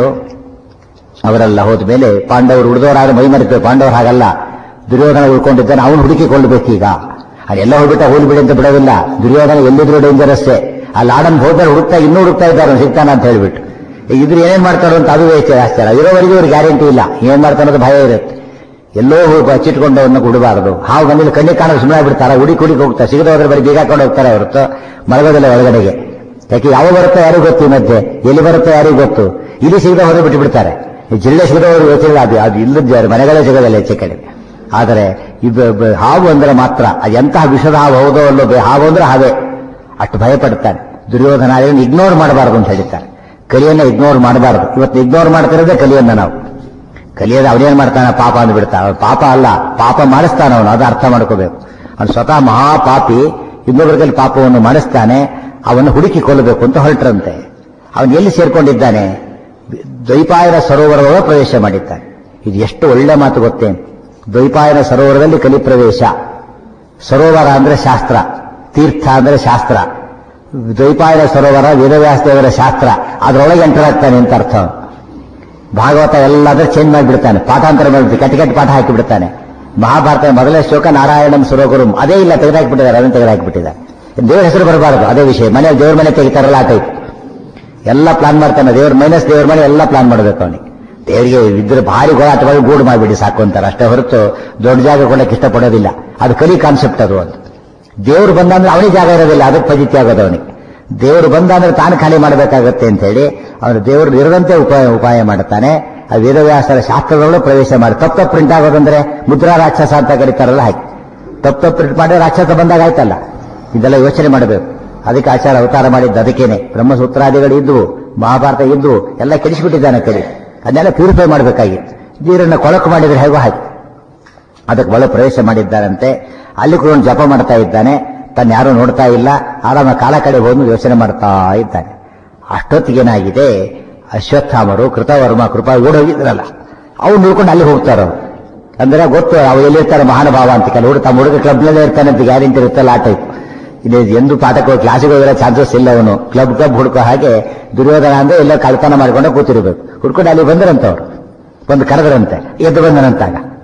ಅವರೆಲ್ಲ ಹೋದ ಮೇಲೆ ಪಾಂಡವರು ಉಳಿದವರಾದ್ರೆ ಮೈ ಮರಿತೇವೆ ಪಾಂಡವರು ಹಾಗಲ್ಲ ದುರ್ಯೋಧನ ಉಳ್ಕೊಂಡಿದ್ದಾನೆ ಅವನು ಹುಡುಕಿಕೊಳ್ಳಬೇಕೀಗ ಅದೆಲ್ಲ ಹೋಗ್ಬಿಟ್ಟ ಹೋಗ್ಬಿಡಿ ಅಂತ ಬಿಡೋದಿಲ್ಲ ದುರ್ಯೋಧನ ಎಲ್ಲಿದ್ರು ಡೇಂಜರಸ್ಸೇ ಆ ಲಾಡನ್ ಹೋದ್ರೆ ಹುಡುಕ್ತಾ ಇನ್ನೂ ಹುಡುಕ್ತಾ ಇದ್ದಾರೆ ಅವ್ನು ಸಿಗ್ತಾನ ಅಂತ ಹೇಳ್ಬಿಟ್ಟು ಇದ್ರ ಏನೇನ್ ಮಾಡ್ತಾರೋ ಅಂತ ಅದು ಯೋಚನೆ ಆಶ್ಚರ್ಯ ಇರೋವರೆಗೂ ಇವ್ರಿಗೆ ಗ್ಯಾರಂಟಿ ಇಲ್ಲ ಏನ್ ಮಾಡ್ತಾನೋ ಅದು ಭಯ ಇರುತ್ತೆ ಎಲ್ಲೋ ಹೋಗಿ ಬಚ್ಚಿಟ್ಕೊಂಡವನ್ನ ಕೊಡಬಾರದು ಹಾವು ಬಂದಿಲ್ಲ ಕಣ್ಣಿಗೆ ಕಾಣೋದು ಸುಮ್ಮನೆ ಬಿಡ್ತಾರ ಹುಡುಕಿ ಹುಡುಕಿ ಹೋಗ್ತಾರೆ ಸಿಗದ ಹೋದ್ರೆ ಬರೀ ಬೀಗ ಹಾಕೊಂಡು ಹೋಗ್ತಾರೆ ಹೊರತು ಮಲಗೋದಿಲ್ಲ ಒಳಗಡೆಗೆ ಯಾಕೆ ಯಾವ ಬರುತ್ತೋ ಯಾರಿಗೂ ಗೊತ್ತು ಈ ಮಧ್ಯೆ ಎಲ್ಲಿ ಬರುತ್ತೋ ಯಾರಿಗೂ ಗೊತ್ತು ಇಲ್ಲಿ ಸಿಗದ ಹೋದ್ರೆ ಬಿಟ್ಟು ಬಿಡ್ತಾರೆ ಈ ಜಿಲ್ಲೆ ಸಿಗದವರು ಯೋಚನೆ ಅದು ಅದು ಇಲ್ಲದ ಮನೆಗಳೇ ಸಿಗೋದಿಲ್ಲ ಹೆಚ್ಚು ಕಡೆ ಆದರೆ ಇದು ಬ- ಹಾವು ಅಂದ್ರೆ ಮಾತ್ರ ಅದು ಎಂತಹ ವಿಷದ ಹಾವು ಹೌದೋ ಅಲ್ಲೋ ಬೆ- ಹಾವು ಅಂದ್ರೆ ಹಾವೇ ಅಷ್ಟು ಭಯಪಡ್ತಾರೆ ದುರ್ಯೋಧನ ಇಗ್ನೋರ್ ಮಾಡಬಾರದು ಅಂತ ಹೇಳ್ತಾರೆ ಕಲಿಯನ್ನ ಇಗ್ನೋರ್ ಮಾಡಬಾರದು ಇವತ್ತು ಇಗ್ನೋರ್ ಮಾಡ್ತಿರೋದೇ ಕಲಿಯನ್ನ ನಾವು ಕಲಿಯೋದು ಅವನೇನ್ ಮಾಡ್ತಾನೆ ಪಾಪ ಅಂದ್ಬಿಡ್ತಾನೆ ಅವ್ನು ಪಾಪ ಅಲ್ಲ ಪಾಪ ಮಾಡಿಸ್ತಾನೆ ಅವನು ಅದು ಅರ್ಥ ಮಾಡ್ಕೋಬೇಕು ಅವನು ಸ್ವತಃ ಮಹಾಪಾಪಿ ಇನ್ನೊಬ್ಬರ ಕೈಲಿ ಪಾಪವನ್ನು ಮಾಡಿಸ್ತಾನೆ ಅವನು ಹುಡುಕಿ ಕೊಲ್ಲಬೇಕು ಅಂತ ಹೊರಟ್ರಂತೆ ಅವನು ಎಲ್ಲಿ ಸೇರ್ಕೊಂಡಿದ್ದಾನೆ ದ್ವೈಪಾಯನ ಸರೋವರದೊಳಗೆ ಪ್ರವೇಶ ಮಾಡಿದ್ದಾನೆ ಇದು ಎಷ್ಟು ಒಳ್ಳೆ ಮಾತು ಗೊತ್ತೇನು ದ್ವೈಪಾಯನ ಸರೋವರದಲ್ಲಿ ಕಲಿ ಪ್ರವೇಶ ಸರೋವರ ಅಂದ್ರೆ ಶಾಸ್ತ್ರ ತೀರ್ಥ ಅಂದ್ರೆ ಶಾಸ್ತ್ರ ದ್ವೈಪಾಯನ ಸರೋವರ ವೇದವ್ಯಾಸ ದೇವರ ಶಾಸ್ತ್ರ ಅದರೊಳಗೆ ಎಂಟರ್ ಆಗ್ತಾನೆ ಅಂತ ಅರ್ಥ ಅವನು. ಭಾಗವತ ಎಲ್ಲಾದ್ರೂ ಚೇಂಜ್ ಮಾಡಿಬಿಡ್ತಾನೆ ಪಾಠಾಂತರ ಮಾಡಿ ಕೆಟ್ಟ ಕೆಟ್ಟ ಪಾಠ ಹಾಕಿಬಿಡ್ತಾನೆ ಮಹಾಭಾರತ ಮೊದಲನೇ ಶ್ಲೋಕ ನಾರಾಯಣಂ ಸುರೋಗುರುಂ ಅದೇ ಇಲ್ಲ ತೆಗೆದಾಕಿಬಿಟ್ಟಿದ್ದಾರೆ ಅದನ್ನು ತೆಗೆದಾಕಿಬಿಟ್ಟಿದ್ದಾರೆ ದೇವರ ಹೆಸರು ಬರಬಾರದು ಅದೇ ವಿಷಯ ಮನೆ ದೇವ್ರ ಮನೆ ತೆಗಿತಾರಲ್ಲ ಆ ಟೈಪ್ ಎಲ್ಲ ಪ್ಲಾನ್ ಮಾಡ್ತಾನೆ ದೇವ್ರ ಮೈನಸ್ ದೇವ್ರ ಮನೆ ಎಲ್ಲ ಪ್ಲಾನ್ ಮಾಡಬೇಕು ಅವನಿಗೆ ದೇವರಿಗೆ ಇದ್ರೆ ಭಾರಿ ಗೋಳಾಟವಾಗಿ ಗೂಡು ಮಾಡಿಬಿಡಿ ಸಾಕು ಅಂತಾರೆ ಅಷ್ಟೇ ಹೊರತು ದೊಡ್ಡ ಜಾಗ ಕೊಡಕ್ಕೆ ಇಷ್ಟಪಡೋದಿಲ್ಲ ಅದು ಕಲಿ ಕಾನ್ಸೆಪ್ಟ್ ಅದು ಅಂತ ದೇವ್ರು ಬಂದಂದ್ರೆ ಅವನಿಗೆ ಜಾಗ ಇರೋದಿಲ್ಲ ಅದಕ್ಕೆ ಫಜಿತಿ ಆಗೋದು ಅವನಿಗೆ ದೇವರು ಬಂದಂದ್ರೆ ತಾನು ಖಾಲಿ ಮಾಡಬೇಕಾಗತ್ತೆ ಅಂತ ಹೇಳಿ ಅವನು ದೇವರು ಇರದಂತೆ ಉಪಾಯ ಉಪಾಯ ಮಾಡುತ್ತಾನೆ ಆ ವೇದವ್ಯಾಸರ ಶಾಸ್ತ್ರದೊಳಗೆ ಪ್ರವೇಶ ಮಾಡಿ ತಪ್ಪು ತಪ್ಪು ಪ್ರಿಂಟ್ ಆಗೋದಂದ್ರೆ ಮುದ್ರಾ ರಾಕ್ಷಸ ಅಂತ ಕರೀತಾರಲ್ಲ ಹಾಗೆ ತಪ್ಪು ತಪ್ಪು ಪ್ರಿಂಟ್ ಮಾಡಿ ರಾಕ್ಷಸ ಬಂದಾಗ ಆಯ್ತಲ್ಲ ಇದೆಲ್ಲ ಯೋಚನೆ ಮಾಡಬೇಕು ಅದಕ್ಕೆ ಆಚಾರ ಅವತಾರ ಮಾಡಿದ್ದು ಅದಕ್ಕೇನೆ ಬ್ರಹ್ಮಸೂತ್ರಾದಿಗಳು ಇದ್ವು ಮಹಾಭಾರತ ಇದ್ವು ಎಲ್ಲ ಕೆಡಿಸಿಬಿಟ್ಟಿದ್ದಾನೆ ಕಡೆ ಅದನ್ನೆಲ್ಲ ಪ್ಯೂರಿಫೈ ಮಾಡಬೇಕಾಗಿತ್ತು ನೀರನ್ನು ಕೊಳಕು ಮಾಡಿದ್ರೆ ಹೇಗೋ ಹಾಗೆ ಅದಕ್ಕೆ ಒಳ ಪ್ರವೇಶ ಮಾಡಿದ್ದಾರಂತೆ ಅಲ್ಲಿ ಕೂಡ ಜಪ ಮಾಡ್ತಾ ಇದ್ದಾನೆ ತನ್ನ ಯಾರು ನೋಡ್ತಾ ಇಲ್ಲ ಆರಾಮ ಕಾಲ ಕಡೆ ಹೋಗಿ ಯೋಚನೆ ಮಾಡ್ತಾ ಇದ್ದಾನೆ ಅಷ್ಟೊತ್ತಿಗೇನಾಗಿದೆ ಅಶ್ವತ್ಥಾಮರು ಕೃತವರ್ಮ ಕೃಪಾ ಓಡೋಗಿದ್ರಲ್ಲ ಅವ್ರು ನೋಡ್ಕೊಂಡು ಅಲ್ಲಿ ಹೋಗ್ತಾರ ಅವ್ರು. ಅಂದ್ರೆ ಗೊತ್ತು ಅವು ಎಲ್ಲಿರ್ತಾರೆ ಮಹಾನುಭಾವ ಅಂತ ಕೆಲವರು ತಮ್ಮ ಹುಡುಗ ಕ್ಲಬ್ನಲ್ಲೇ ಇರ್ತಾನೆ ಅಂತ ಗ್ಯಾರಂಟಿ ಇರುತ್ತಲ್ಲ ಆ ಟೈಪ್ ಇದು ಎಂದು ಪಾಠಕ್ಕೆ ಹೋಗಿ ಕ್ಲಾಸಿಗೆ ಹೋಗಿರೋ ಚಾನ್ಸಸ್ ಇಲ್ಲ ಅವನು ಕ್ಲಬ್ ಕ್ಲಬ್ ಹುಡುಕೋ ಹಾಗೆ ದುರ್ಯೋಧನ ಅಂದ್ರೆ ಎಲ್ಲ ಕಳ್ತನ ಮಾಡ್ಕೊಂಡು ಕೂತಿರ್ಬೇಕು ಹುಡ್ಕೊಂಡು ಅಲ್ಲಿ ಬಂದ್ರಂತವ್ರು ಬಂದು ಕರೆದ್ರಂತೆ ಎದ್ದು ಬಂದನಂತಾಗ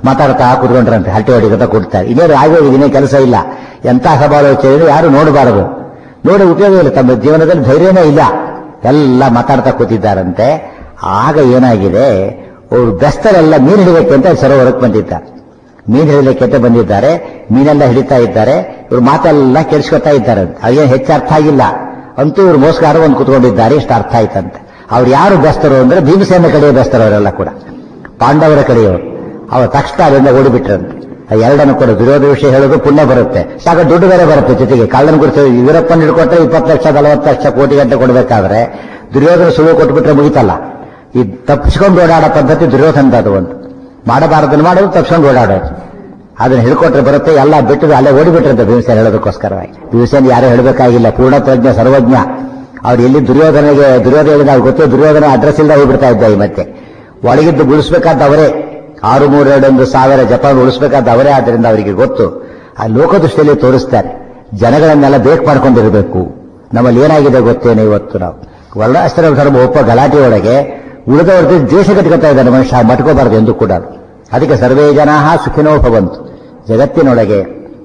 ಮಾತಾಡ್ತಾ ಕೂತ್ಕೊಂಡ್ರಂತೆ ಹರಟೆ ಹೊಡಿಗತ ಕೊಡ್ತಾರೆ ಇನ್ನೇನು ಆಗೋಗಿದೆ ಇನ್ನೇ ಕೆಲಸ ಇಲ್ಲ ಎಂಥ ಸಮಾಲೋಚನೆ ಯಾರು ನೋಡಬಾರದು ನೋಡಿ ಉಪಯೋಗ ಇಲ್ಲ ತಮ್ಮ ಜೀವನದಲ್ಲಿ ಧೈರ್ಯನೇ ಇಲ್ಲ ಎಲ್ಲ ಮಾತಾಡ್ತಾ ಕೂತಿದ್ದಾರಂತೆ ಆಗ ಏನಾಗಿದೆ ಅವರು ಬೆಸ್ತರೆಲ್ಲ ಮೀನು ಹಿಡಿಬೇಕು ಅಂತ ಸರೋವರಕ್ಕೆ ಬಂದಿದ್ದಾರೆ ಮೀನು ಹಿಡಿಲಿಕ್ಕೆ ಅಂತ ಬಂದಿದ್ದಾರೆ ಮೀನೆಲ್ಲ ಹಿಡಿತಾ ಇದ್ದಾರೆ ಇವ್ರು ಮಾತೆಲ್ಲ ಕೇಳಿಸ್ಕೊತಾ ಇದ್ದಾರೆ ಅದೇನು ಹೆಚ್ಚು ಅರ್ಥ ಆಗಿಲ್ಲ ಅಂತೂ ಇವ್ರು ಮೋಸ್ಕಾರ ಒಂದು ಕುತ್ಕೊಂಡಿದ್ದಾರೆ ಇಷ್ಟು ಅರ್ಥ ಆಯ್ತಂತೆ ಅವ್ರು ಯಾರು ಬೆಸ್ತರು ಅಂದ್ರೆ ಭೀಮಸೇನ ಕಡೆಯ ಬೆಸ್ತರು ಅವರೆಲ್ಲ ಕೂಡ ಪಾಂಡವರ ಕಡೆಯವರು ಅವ್ರ ತಕ್ಷಣ ಅಲ್ಲಿಂದ ಓಡಿಬಿಟ್ರಂತೆ ಆ ಎರಡನ್ನು ಕೂಡ ವಿರೋಧ ವಿಷಯ ಹೇಳೋದು ಪುಣ್ಯ ಬರುತ್ತೆ ಸಾಕ ದುಡ್ಡು ಬೇರೆ ಬರುತ್ತೆ ಜೊತೆಗೆ ಕಳ್ಳನ ಗುರುತು ವೀರಪ್ಪನ ಹಿಡ್ಕೊಟ್ರೆ ಇಪ್ಪತ್ತು ಲಕ್ಷ ನಲವತ್ತು ಲಕ್ಷ ಕೋಟಿ ಗಂಟೆ ಕೊಡಬೇಕಾದ್ರೆ ದುರ್ಯೋಧನ ಸುಳ್ಳು ಕೊಟ್ಬಿಟ್ರೆ ಮುಗಿತಲ್ಲ ಈ ತಪ್ಪಿಸ್ಕೊಂಡು ಓಡಾಡೋ ಪದ್ಧತಿ ದುರ್ಯೋಧನದ ಅದು ಒಂದು ಮಾಡಬಾರದನ್ನು ಮಾಡೋದು ತಪ್ಪಿಸ್ಕೊಂಡು ಓಡಾಡೋದು ಅದನ್ನ ಹಿಡ್ಕೊಟ್ರೆ ಬರುತ್ತೆ ಎಲ್ಲ ಬಿಟ್ಟು ಅಲ್ಲೇ ಓಡಿಬಿಟ್ರಂತೆ ಭೀಮಸೇನ ಹೇಳೋದಕ್ಕೋಸ್ಕರವಾಗಿ ಭೀಮಸೇನ ಯಾರು ಹೇಳಬೇಕಾಗಿಲ್ಲ ಪೂರ್ಣ ಪ್ರಜ್ಞ ಸರ್ವಜ್ಞ ಅವ್ರು ಎಲ್ಲಿ ದುರ್ಯೋಧನೆಗೆ ದುರ್ಯೋಧನ ಅವ್ರು ಗೊತ್ತೇ ದುರ್ಯೋಧನ ಅಡ್ರೆಸ್ ಇಲ್ಲದೆ ಹೋಗ್ಬಿಡ್ತಾ ಇದ್ದ ಈ ಮತ್ತೆ ಒಳಗಿದ್ದು ಉಳಿಸ್ಬೇಕಾದ ಅವರೇ ಆರು ಮೂರು ಎರಡೊಂದು ಸಾವಿರ ಜಪಾನ್ ಉಳಿಸ್ಬೇಕಾದ ಅವರೇ ಆದ್ರಿಂದ ಅವರಿಗೆ ಗೊತ್ತು ಆ ಲೋಕದೃಷ್ಟಿಯಲ್ಲಿ ತೋರಿಸ್ತಾರೆ ಜನಗಳನ್ನೆಲ್ಲ ಬೇಕು ಮಾಡ್ಕೊಂಡಿರಬೇಕು ನಮ್ಮಲ್ಲಿ ಏನಾಗಿದೆ ಗೊತ್ತೇನೆ ಇವತ್ತು ನಾವು ವರ್ಣಾಶ್ರಮ ಧರ್ಮ ಒಪ್ಪ ಗಲಾಟೆ ಒಳಗೆ ಉಳಿದವರಿಗೆ ದ್ವೇಷ ಕಟ್ಕೊತಾ ಇದ್ದಾನೆ ಮನುಷ್ಯ ಮಟ್ಕೋಬಾರದು ಎಂದು ಕೂಡ ಅದಕ್ಕೆ ಸರ್ವೇ ಜನ ಸುಖಿನೋ ಭವಂತು ಜಗತ್ತಿನೊಳಗೆ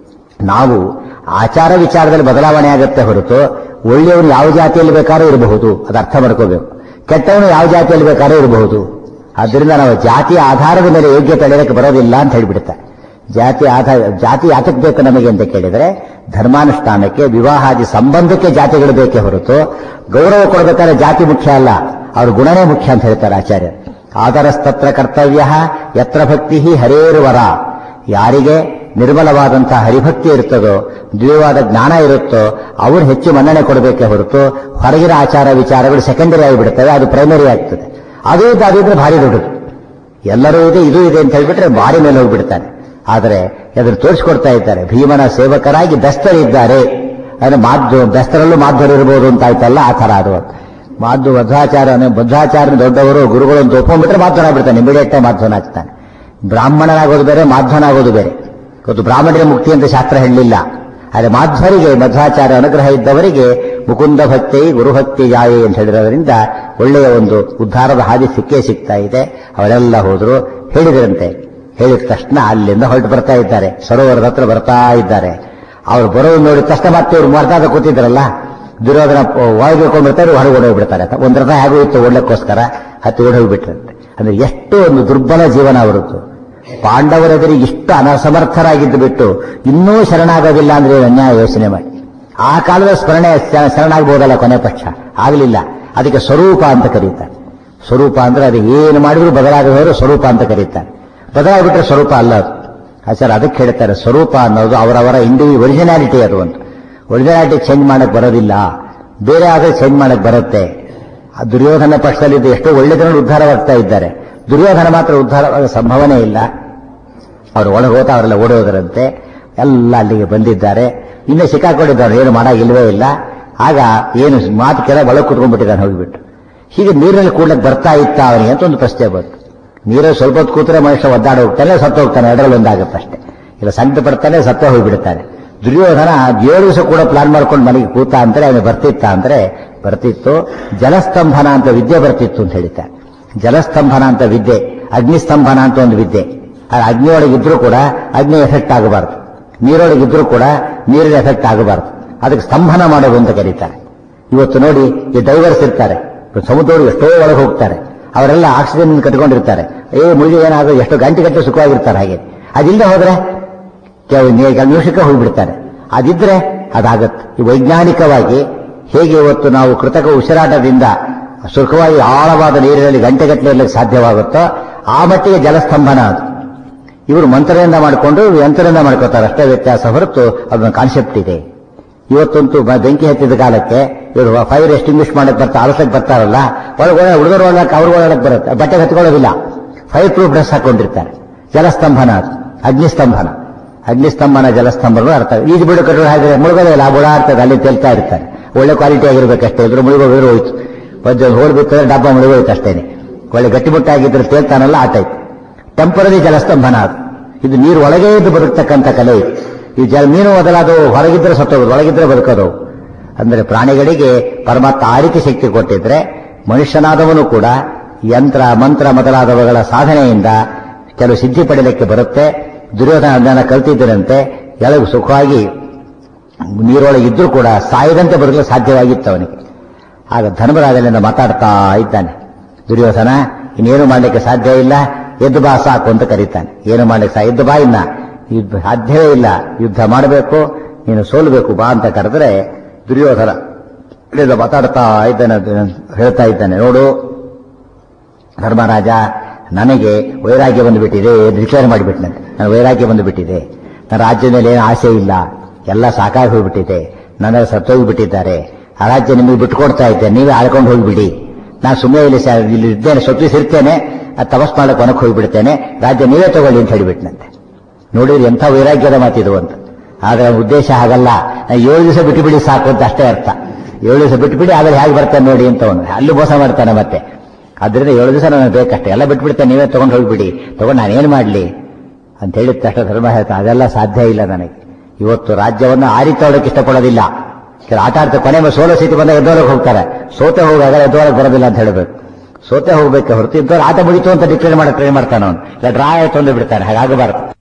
ನಾವು ಆಚಾರ ವಿಚಾರದಲ್ಲಿ ಬದಲಾವಣೆ ಆಗುತ್ತೆ ಹೊರತು ಒಳ್ಳೆಯವನು ಯಾವ ಜಾತಿಯಲ್ಲಿ ಬೇಕಾದ್ರೂ ಇರಬಹುದು ಅದು ಅರ್ಥ ಮಾಡ್ಕೋಬೇಕು ಕೆಟ್ಟವನು ಯಾವ ಜಾತಿಯಲ್ಲಿ ಬೇಕಾದ್ರೂ ಇರಬಹುದು ಆದ್ದರಿಂದ ನಾವು ಜಾತಿಯ ಆಧಾರದ ಮೇಲೆ ಯೋಗ್ಯತೆ ಅಳೆಯಕ್ಕೆ ಬರೋದಿಲ್ಲ ಅಂತ ಹೇಳಿಬಿಡುತ್ತೆ ಜಾತಿ ಆಧಾರ ಜಾತಿ ಯಾತಕ್ಕೆ ಬೇಕು ನಮಗೆ ಅಂತ ಕೇಳಿದರೆ ಧರ್ಮಾನುಷ್ಠಾನಕ್ಕೆ ವಿವಾಹಾದಿ ಸಂಬಂಧಕ್ಕೆ ಜಾತಿಗಳು ಬೇಕೇ ಹೊರತು ಗೌರವ ಕೊಡಬೇಕಾದ್ರೆ ಜಾತಿ ಮುಖ್ಯ ಅಲ್ಲ ಅವ್ರ ಗುಣನೇ ಮುಖ್ಯ ಅಂತ ಹೇಳ್ತಾರೆ ಆಚಾರ್ಯ ಆದರಸ್ತತ್ರ ಕರ್ತವ್ಯ ಯತ್ರ ಭಕ್ತಿ ಹರೇರುವರ ಯಾರಿಗೆ ನಿರ್ಮಲವಾದಂತಹ ಹರಿಭಕ್ತಿ ಇರ್ತದೋ ದ್ವಿವಾದ ಜ್ಞಾನ ಇರುತ್ತೋ ಅವ್ರು ಹೆಚ್ಚು ಮನ್ನಣೆ ಕೊಡಬೇಕೇ ಹೊರತು ಹೊರಗಿನ ಆಚಾರ ವಿಚಾರಗಳು ಸೆಕೆಂಡರಿ ಆಗಿಬಿಡ್ತವೆ ಅದು ಪ್ರೈಮರಿ ಆಗ್ತದೆ ಅದು ಇದು ಅದಿದ್ರೆ ಭಾರಿ ದೊಡ್ಡದು ಎಲ್ಲರೂ ಇದೆ ಇದು ಇದೆ ಅಂತ ಹೇಳ್ಬಿಟ್ರೆ ಭಾರಿ ಮೇಲೆ ಹೋಗ್ಬಿಡ್ತಾನೆ ಆದರೆ ಅದನ್ನು ತೋರಿಸ್ಕೊಡ್ತಾ ಇದ್ದಾರೆ ಭೀಮನ ಸೇವಕರಾಗಿ ಬೆಸ್ತರಿದ್ದಾರೆ ಅಂದ್ರೆ ಮಾಧ್ಯ ಬೆಸ್ತರಲ್ಲೂ ಮಾಧ್ವರು ಇರಬಹುದು ಅಂತ ಆಯ್ತಲ್ಲ ಆ ಥರ ಅದು ಮಾಧ್ಯ ಬದ್ಧಾಚಾರ ಬದ್ಧಾಚಾರ್ಯ ದೊಡ್ಡವರು ಗುರುಗಳು ಅಂತ ಒಪ್ಕೊಂಡ್ಬಿಟ್ರೆ ಮಾಧ್ವನಾಗ್ಬಿಡ್ತಾನೆ ಇಮಿಡಿಯೇಟ್ ಮಾಧ್ವನಾಗ್ತಾನೆ ಬ್ರಾಹ್ಮಣನಾಗೋದು ಬೇರೆ ಮಾಧ್ವನಾಗೋದು ಬೇರೆ ಇವತ್ತು ಬ್ರಾಹ್ಮಣರ ಮುಕ್ತಿ ಅಂತ ಶಾಸ್ತ್ರ ಹೇಳಲಿಲ್ಲ ಆದರೆ ಮಾಧ್ವರಿಗೆ ಮಧ್ವಾಚಾರ್ಯ ಅನುಗ್ರಹ ಇದ್ದವರಿಗೆ ಮುಕುಂದ ಭಕ್ತಿ ಗುರುಭಕ್ತಿ ಜಾಯೆ ಅಂತ ಹೇಳಿರೋದ್ರಿಂದ ಒಳ್ಳೆಯ ಒಂದು ಉದ್ಧಾರದ ಹಾದಿ ಸಿಕ್ಕೇ ಸಿಗ್ತಾ ಇದೆ ಅವರೆಲ್ಲ ಹೋದ್ರು ಹೇಳಿದ್ರಂತೆ ಹೇಳಿದ ತಕ್ಷಣ ಅಲ್ಲಿಂದ ಹೊರಟು ಬರ್ತಾ ಇದ್ದಾರೆ ಸರೋವರದ ಹತ್ರ ಬರ್ತಾ ಇದ್ದಾರೆ ಅವ್ರು ಬರೋದು ನೋಡಿದ ತಕ್ಷಣ ಮತ್ತೆ ಇವ್ರು ಮರ್ದಾದ ಕೂತಿದ್ರಲ್ಲ ದುರ್ಯೋಧನ ಒಳಗೆ ಕೊಂಡ್ಬಿಡ್ತಾರೆ ಹೊರಗೆ ಓಡೋಗ್ಬಿಡ್ತಾರೆ ಒಂದು ರಥ ಹೇಗೂ ಇತ್ತು ಓಡ್ಲಿಕ್ಕೋಸ್ಕರ ಹತ್ತಿ ಓಡೋಗ್ಬಿಟ್ರಂತೆ ಅಂದ್ರೆ ಎಷ್ಟು ಒಂದು ದುರ್ಬಲ ಜೀವನ ಅವರದ್ದು ಪಾಂಡವರೆದುರಿಗೆ ಇಷ್ಟು ಅನಸಮರ್ಥರಾಗಿದ್ದು ಬಿಟ್ಟು ಇನ್ನೂ ಶರಣಾಗೋದಿಲ್ಲ ಅಂದ್ರೆ ಏನು ಅನ್ಯಾಯ ಯೋಚನೆ ಮಾಡಿ ಆ ಕಾಲದ ಸ್ಮರಣೆ ಶರಣಾಗಬಹುದಲ್ಲ ಕೊನೆ ಪಕ್ಷ ಆಗಲಿಲ್ಲ ಅದಕ್ಕೆ ಸ್ವರೂಪ ಅಂತ ಕರೀತಾರೆ ಸ್ವರೂಪ ಅಂದ್ರೆ ಅದು ಏನು ಮಾಡಿದ್ರು ಬದಲಾಗದವರು ಸ್ವರೂಪ ಅಂತ ಕರೀತಾರೆ ಬದಲಾಗ್ಬಿಟ್ರೆ ಸ್ವರೂಪ ಅಲ್ಲ ಅದು ಆಚಾರ ಅದಕ್ಕೆ ಹೇಳ್ತಾರೆ ಸ್ವರೂಪ ಅನ್ನೋದು ಅವರವರ ಇಂಡಿವಿ ಒರಿಜಿನಾಲಿಟಿ ಅದು ಅಂತ ಒರಿಜಿನಾಲಿಟಿ ಚೇಂಜ್ ಮಾಡಕ್ ಬರೋದಿಲ್ಲ ಬೇರೆ ಆದ್ರೆ ಚೇಂಜ್ ಮಾಡಕ್ ಬರುತ್ತೆ ಆ ದುರ್ಯೋಧನ ಪಕ್ಷದಲ್ಲಿದ್ದು ಎಷ್ಟೋ ಒಳ್ಳೆ ಜನರು ಉದ್ಧಾರವಾಗ್ತಾ ಇದ್ದಾರೆ ದುರ್ಯೋಧನ ಮಾತ್ರ ಉದ್ಧಾರವಾದ ಸಂಭವನೆ ಇಲ್ಲ ಅವರು ಒಳಗೆ ಹೋತಾ ಅವರೆಲ್ಲ ಓಡೋದರಂತೆ ಎಲ್ಲ ಅಲ್ಲಿಗೆ ಬಂದಿದ್ದಾರೆ ಇನ್ನೂ ಸಿಕ್ಕಾಕೊಂಡಿದ್ದಾರೆ ಏನು ಮಾಡಾಗಿಲ್ವೇ ಇಲ್ಲ ಆಗ ಏನು ಮಾತು ಕೆಳ ಒಳಗೆ ಕುತ್ಕೊಂಡ್ಬಿಟ್ಟಿದ್ದಾನೆ ಹೋಗಿಬಿಟ್ಟು ಹೀಗೆ ನೀರಿನಲ್ಲಿ ಕೂಡ್ಲಕ್ಕೆ ಬರ್ತಾ ಇತ್ತ ಅವನಿಗೆ ಅಂತ ಒಂದು ಪ್ರಶ್ನೆ ಬಂತು ನೀರಲ್ಲಿ ಸ್ವಲ್ಪ ಹೊತ್ತು ಕೂತ್ರೆ ಮನುಷ್ಯ ಒದ್ದಾಡ ಹೋಗ್ತಾನೆ ಸತ್ತು ಹೋಗ್ತಾನೆ ಎರಡರಲ್ಲಿ ಒಂದಾಗುತ್ತೆ ಅಷ್ಟೇ ಇಲ್ಲ ಸಂಕಟ ಪಡ್ತಾನೆ ಸತ್ತೇ ಹೋಗ್ಬಿಡ್ತಾನೆ ದುರ್ಯೋಧನ ಏಳು ದಿವಸ ಕೂಡ ಪ್ಲಾನ್ ಮಾಡ್ಕೊಂಡು ಮನೆಗೆ ಕೂತ ಅಂದ್ರೆ ಅವನು ಬರ್ತಿತ್ತ ಅಂದ್ರೆ ಬರ್ತಿತ್ತು ಜಲಸ್ತಂಭನ ಅಂತ ವಿದ್ಯೆ ಬರ್ತಿತ್ತು ಅಂತ ಹೇಳ್ತಾರೆ ಜಲಸ್ತಂಭನ ಅಂತ ವಿದ್ಯೆ ಅಗ್ನಿಸ್ತಂಭನ ಅಂತ ಒಂದು ವಿದ್ಯೆ ಆ ಅಗ್ನಿಯೊಳಗಿದ್ರೂ ಕೂಡ ಅಗ್ನಿ ಎಫೆಕ್ಟ್ ಆಗಬಾರ್ದು ನೀರೊಳಗಿದ್ರೂ ಕೂಡ ನೀರಿನ ಎಫೆಕ್ಟ್ ಆಗಬಾರ್ದು ಅದಕ್ಕೆ ಸ್ತಂಭನ ಮಾಡೋದು ಅಂತ ಕರೀತಾರೆ ಇವತ್ತು ನೋಡಿ ಈ ಡೈವರ್ಸ್ ಇರ್ತಾರೆ ಸಮುದ್ರಗಳು ಎಷ್ಟೋ ಒಳಗೆ ಹೋಗ್ತಾರೆ ಅವರೆಲ್ಲ ಆಕ್ಸಿಜನ್ ಕಟ್ಕೊಂಡಿರ್ತಾರೆ ಏ ಮುಳುಗಿ ಏನಾದ್ರು ಎಷ್ಟು ಗಂಟೆ ಗಂಟೆ ಸುಖವಾಗಿರ್ತಾರೆ ಹಾಗೆ ಅದಿಲ್ಲದೆ ಹೋದ್ರೆ ಕೆಲವು ನಿಮಿಷಕ್ಕೆ ಹೋಗ್ಬಿಡ್ತಾರೆ ಅದಿದ್ರೆ ಅದಾಗತ್ತೆ ಈ ವೈಜ್ಞಾನಿಕವಾಗಿ ಹೇಗೆ ಇವತ್ತು ನಾವು ಕೃತಕ ಉಸಿರಾಟದಿಂದ ಸುಖವಾಗಿ ಆಳವಾದ ನೀರಿನಲ್ಲಿ ಗಂಟೆಗಟ್ಟಲೆ ಇರಲಿಕ್ಕೆ ಸಾಧ್ಯವಾಗುತ್ತೋ ಆ ಮಟ್ಟಿಗೆ ಜಲಸ್ತಂಭನ ಅದು ಇವರು ಮಂತ್ರದಿಂದ ಮಾಡಿಕೊಂಡು ಯಂತ್ರದಿಂದ ಮಾಡ್ಕೋತಾರೆ ಅಷ್ಟೇ ವ್ಯತ್ಯಾಸ ಹೊರತು ಅದೊಂದು ಕಾನ್ಸೆಪ್ಟ್ ಇದೆ ಇವತ್ತಂತೂ ಬೆಂಕಿ ಹತ್ತಿದ ಕಾಲಕ್ಕೆ ಇವರು ಫೈರ್ ಎಸ್ಟಿಂಗ್ವಿಷ್ ಮಾಡಕ್ ಬರ್ತಾ ಆಲಸಕ್ಕೆ ಬರ್ತಾರಲ್ಲ ಒಳಗೆ ಹುಡುಗರು ಒಳಗೆ ಅವ್ರಿಗೆ ಒಳಗೆ ಬರುತ್ತೆ ಬಟ್ಟೆ ಹತ್ಕೊಳ್ಳೋದಿಲ್ಲ ಫೈರ್ ಪ್ರೂಫ್ ಡ್ರೆಸ್ ಹಾಕೊಂಡಿರ್ತಾರೆ ಜಲಸ್ತಂಭನ ಅದು ಅಗ್ನಿಸ್ತಂಭನ ಅಗ್ನಿಸ್ತಂಭನ ಜಲಸ್ತಂಭನಗಳು ಅರ್ಥ ಈಜು ಬಿಡು ಕಟ್ಟಡ ಹಾಕಿದ್ರೆ ಮುಳುಗೋದೇ ಇಲ್ಲ ಬುಡ ಇರ್ತದೆ ಅಲ್ಲಿ ತೇಲ್ತಾ ಇರ್ತಾರೆ ಒಳ್ಳೆ ಕ್ವಾಲಿಟಿ ಆಗಿರ್ಬೇಕಷ್ಟೇ ಇದ್ರು ಮುಳುಗೋದ್ರೆ ಹೋಯ್ತು ಒಂದು ಹೋಲ್ ಬಿತ್ತಂದ್ರೆ ಡಬ್ಬ ಮುಳುಗೋಯ್ತು ಅಷ್ಟೇನೆ ಒಳ್ಳೆ ಗಟ್ಟಿಮುಟ್ಟಾಗಿದ್ರೆ ತೇಲ್ತಾನಲ್ಲ ಆ ಟೈಪ್ ಟೆಂಪರರಿ ಜಲಸ್ತಂಭನ ಅದು ಇದು ನೀರು ಒಳಗೆ ಇದ್ದು ಬದುಕ್ತಕ್ಕಂಥ ಕಲೆ ಇದು ಈ ಜಲ ಮೀನು ಮೊದಲಾದ ಹೊರಗಿದ್ರೆ ಸತ್ತೋಗೋದು ಒಳಗಿದ್ರೆ ಬದುಕೋದು ಅಂದ್ರೆ ಪ್ರಾಣಿಗಳಿಗೆ ಪರಮಾತ್ಮ ಆ ರೀತಿ ಶಕ್ತಿ ಕೊಟ್ಟಿದ್ರೆ ಮನುಷ್ಯನಾದವನು ಕೂಡ ಯಂತ್ರ ಮಂತ್ರ ಮೊದಲಾದವುಗಳ ಸಾಧನೆಯಿಂದ ಕೆಲವು ಸಿದ್ಧಿ ಪಡೆಯಲಿಕ್ಕೆ ಬರುತ್ತೆ ದುರ್ಯೋಧನ ಅದನ್ನ ಕಲ್ತಿದ್ದರಂತೆ ಎಳಗು ಸುಖವಾಗಿ ನೀರೊಳಗೆ ಇದ್ರೂ ಕೂಡ ಸಾಯದಂತೆ ಬದುಕಲು ಸಾಧ್ಯವಾಗಿತ್ತು ಅವನಿಗೆ ಆಗ ಧರ್ಮರಾಜನಿಂದ ಮಾತಾಡ್ತಾ ಇದ್ದಾನೆ ದುರ್ಯೋಧನ ಇನ್ನೇನು ಮಾಡಲಿಕ್ಕೆ ಸಾಧ್ಯ ಇಲ್ಲ ಎದ್ದು ಬಾ ಸಾಕು ಅಂತ ಕರೀತಾನೆ ಏನು ಮಾಡ್ಲಿಕ್ಕೆ ಸಾ ಎದ್ದು ಬಾ ಇನ್ನ ಯುದ್ಧ ಸಾಧ್ಯವೇ ಇಲ್ಲ ಯುದ್ಧ ಮಾಡಬೇಕು ನೀನು ಸೋಲ್ಬೇಕು ಬಾ ಅಂತ ಕರೆದ್ರೆ ದುರ್ಯೋಧನ ಇಳಿದು ಮಾತಾಡ್ತಾ ಇದ್ದಾನೆ ಹೇಳ್ತಾ ಇದ್ದಾನೆ ನೋಡು ಧರ್ಮರಾಜ ನನಗೆ ವೈರಾಗ್ಯ ಬಂದುಬಿಟ್ಟಿದೆ ಡಿಕ್ಲೇರ್ ಮಾಡಿಬಿಟ್ಟನಂತೆ ನನ್ನ ವೈರಾಗ್ಯ ಬಂದುಬಿಟ್ಟಿದೆ ನನ್ನ ರಾಜ್ಯದ ಮೇಲೆ ಏನು ಆಸೆ ಇಲ್ಲ ಎಲ್ಲ ಸಾಕಾಗಿ ಹೋಗ್ಬಿಟ್ಟಿದೆ ನನಗೆ ಸತ್ತೋಗಿಬಿಟ್ಟಿದ್ದಾರೆ ಆ ರಾಜ್ಯ ನಿಮಗೆ ಬಿಟ್ಕೊಡ್ತಾ ಇದ್ದೆ ನೀವೇ ಆಳ್ಕೊಂಡು ಹೋಗ್ಬಿಡಿ ನಾನು ಸುಮ್ಮನೆ ಇಲ್ಲಿ ಸ- ಇಲ್ಲಿ ಇದ್ದೇನೆ ಸೊತ್ತಿಸಿರ್ತೇನೆ ಅದು ತಪಸ್ ಮಾಡಕ್ಕೆ ಒನಕ್ಕೆ ಹೋಗ್ಬಿಡ್ತೇನೆ ರಾಜ್ಯ ನೀವೇ ತಗೊಳ್ಳಿ ಅಂತ ಹೇಳಿಬಿಟ್ನಂತೆ ನೋಡಿದ್ರೆ ಎಂಥ ವೈರಾಗ್ಯದ ಮಾತಿದು ಅಂತ ಆದ್ರೆ ಅವನ ಉದ್ದೇಶ ಹಾಗಲ್ಲ ನಾನು ಏಳು ದಿವಸ ಬಿಟ್ಟು ಬಿಡಿ ಸಾಕು ಅಂತ ಅಷ್ಟೇ ಅರ್ಥ ಏಳು ದಿವಸ ಬಿಟ್ಟು ಬಿಡಿ ಆದ್ರೆ ಹೇಗೆ ಬರ್ತಾನೆ ನೋಡಿ ಅಂತ ಅವನು ಅಲ್ಲಿ ಮೋಸ ಮಾಡ್ತಾನೆ ಮತ್ತೆ ಆದ್ರಿಂದ ಏಳು ದಿವಸ ನನಗೆ ಬೇಕಷ್ಟೇ ಎಲ್ಲ ಬಿಟ್ಬಿಡ್ತೇನೆ ನೀವೇ ತಗೊಂಡು ಹೋಗ್ಬಿಡಿ ತಗೊಂಡು ನಾನೇನು ಮಾಡಲಿ ಅಂತ ಹೇಳಿದ ತಕ್ಷಣ ಧರ್ಮ ಹೇಳ್ತಾನೆ ಅದೆಲ್ಲ ಸಾಧ್ಯ ಇಲ್ಲ ನನಗೆ ಇವತ್ತು ರಾಜ್ಯವನ್ನು ಆರಿತೋಡಕ್ಕೆ ಇಷ್ಟಪಡೋದಿಲ್ಲ ಕೆಲ ಆಟ ಆಡ್ತಾರೆ ಕೊನೆ ಮೇಲೆ ಸೋಲೋ ಸ್ಥಿತಿ ಬಂದಾಗ ಎದ್ದೋಳಕ್ಕೆ ಹೋಗ್ತಾರೆ ಸೋತೆ ಹೋಗಾಗ ಎದ್ದೋಳಕ್ಕೆ ಬರೋದಿಲ್ಲ ಅಂತ ಹೇಳಬೇಕು ಸೋತೆ ಹೋಗ್ಬೇಕು ಹೊರತು ಇದ್ದವ್ರು ಆಟ ಮುಗಿತು ಅಂತ ಡಿಕ್ಲೇರ್ ಮಾಡಕ್ಕೆ ಟ್ರೈ ಮಾಡ್ತಾನೆ ಅವನು ಇಲ್ಲ ಡ್ರಾ ಆಯ್ತು ಅಂದ್ರೆ ಬಿಡ್ತಾನೆ ಹಾಗಾಗಬಾರ್ದು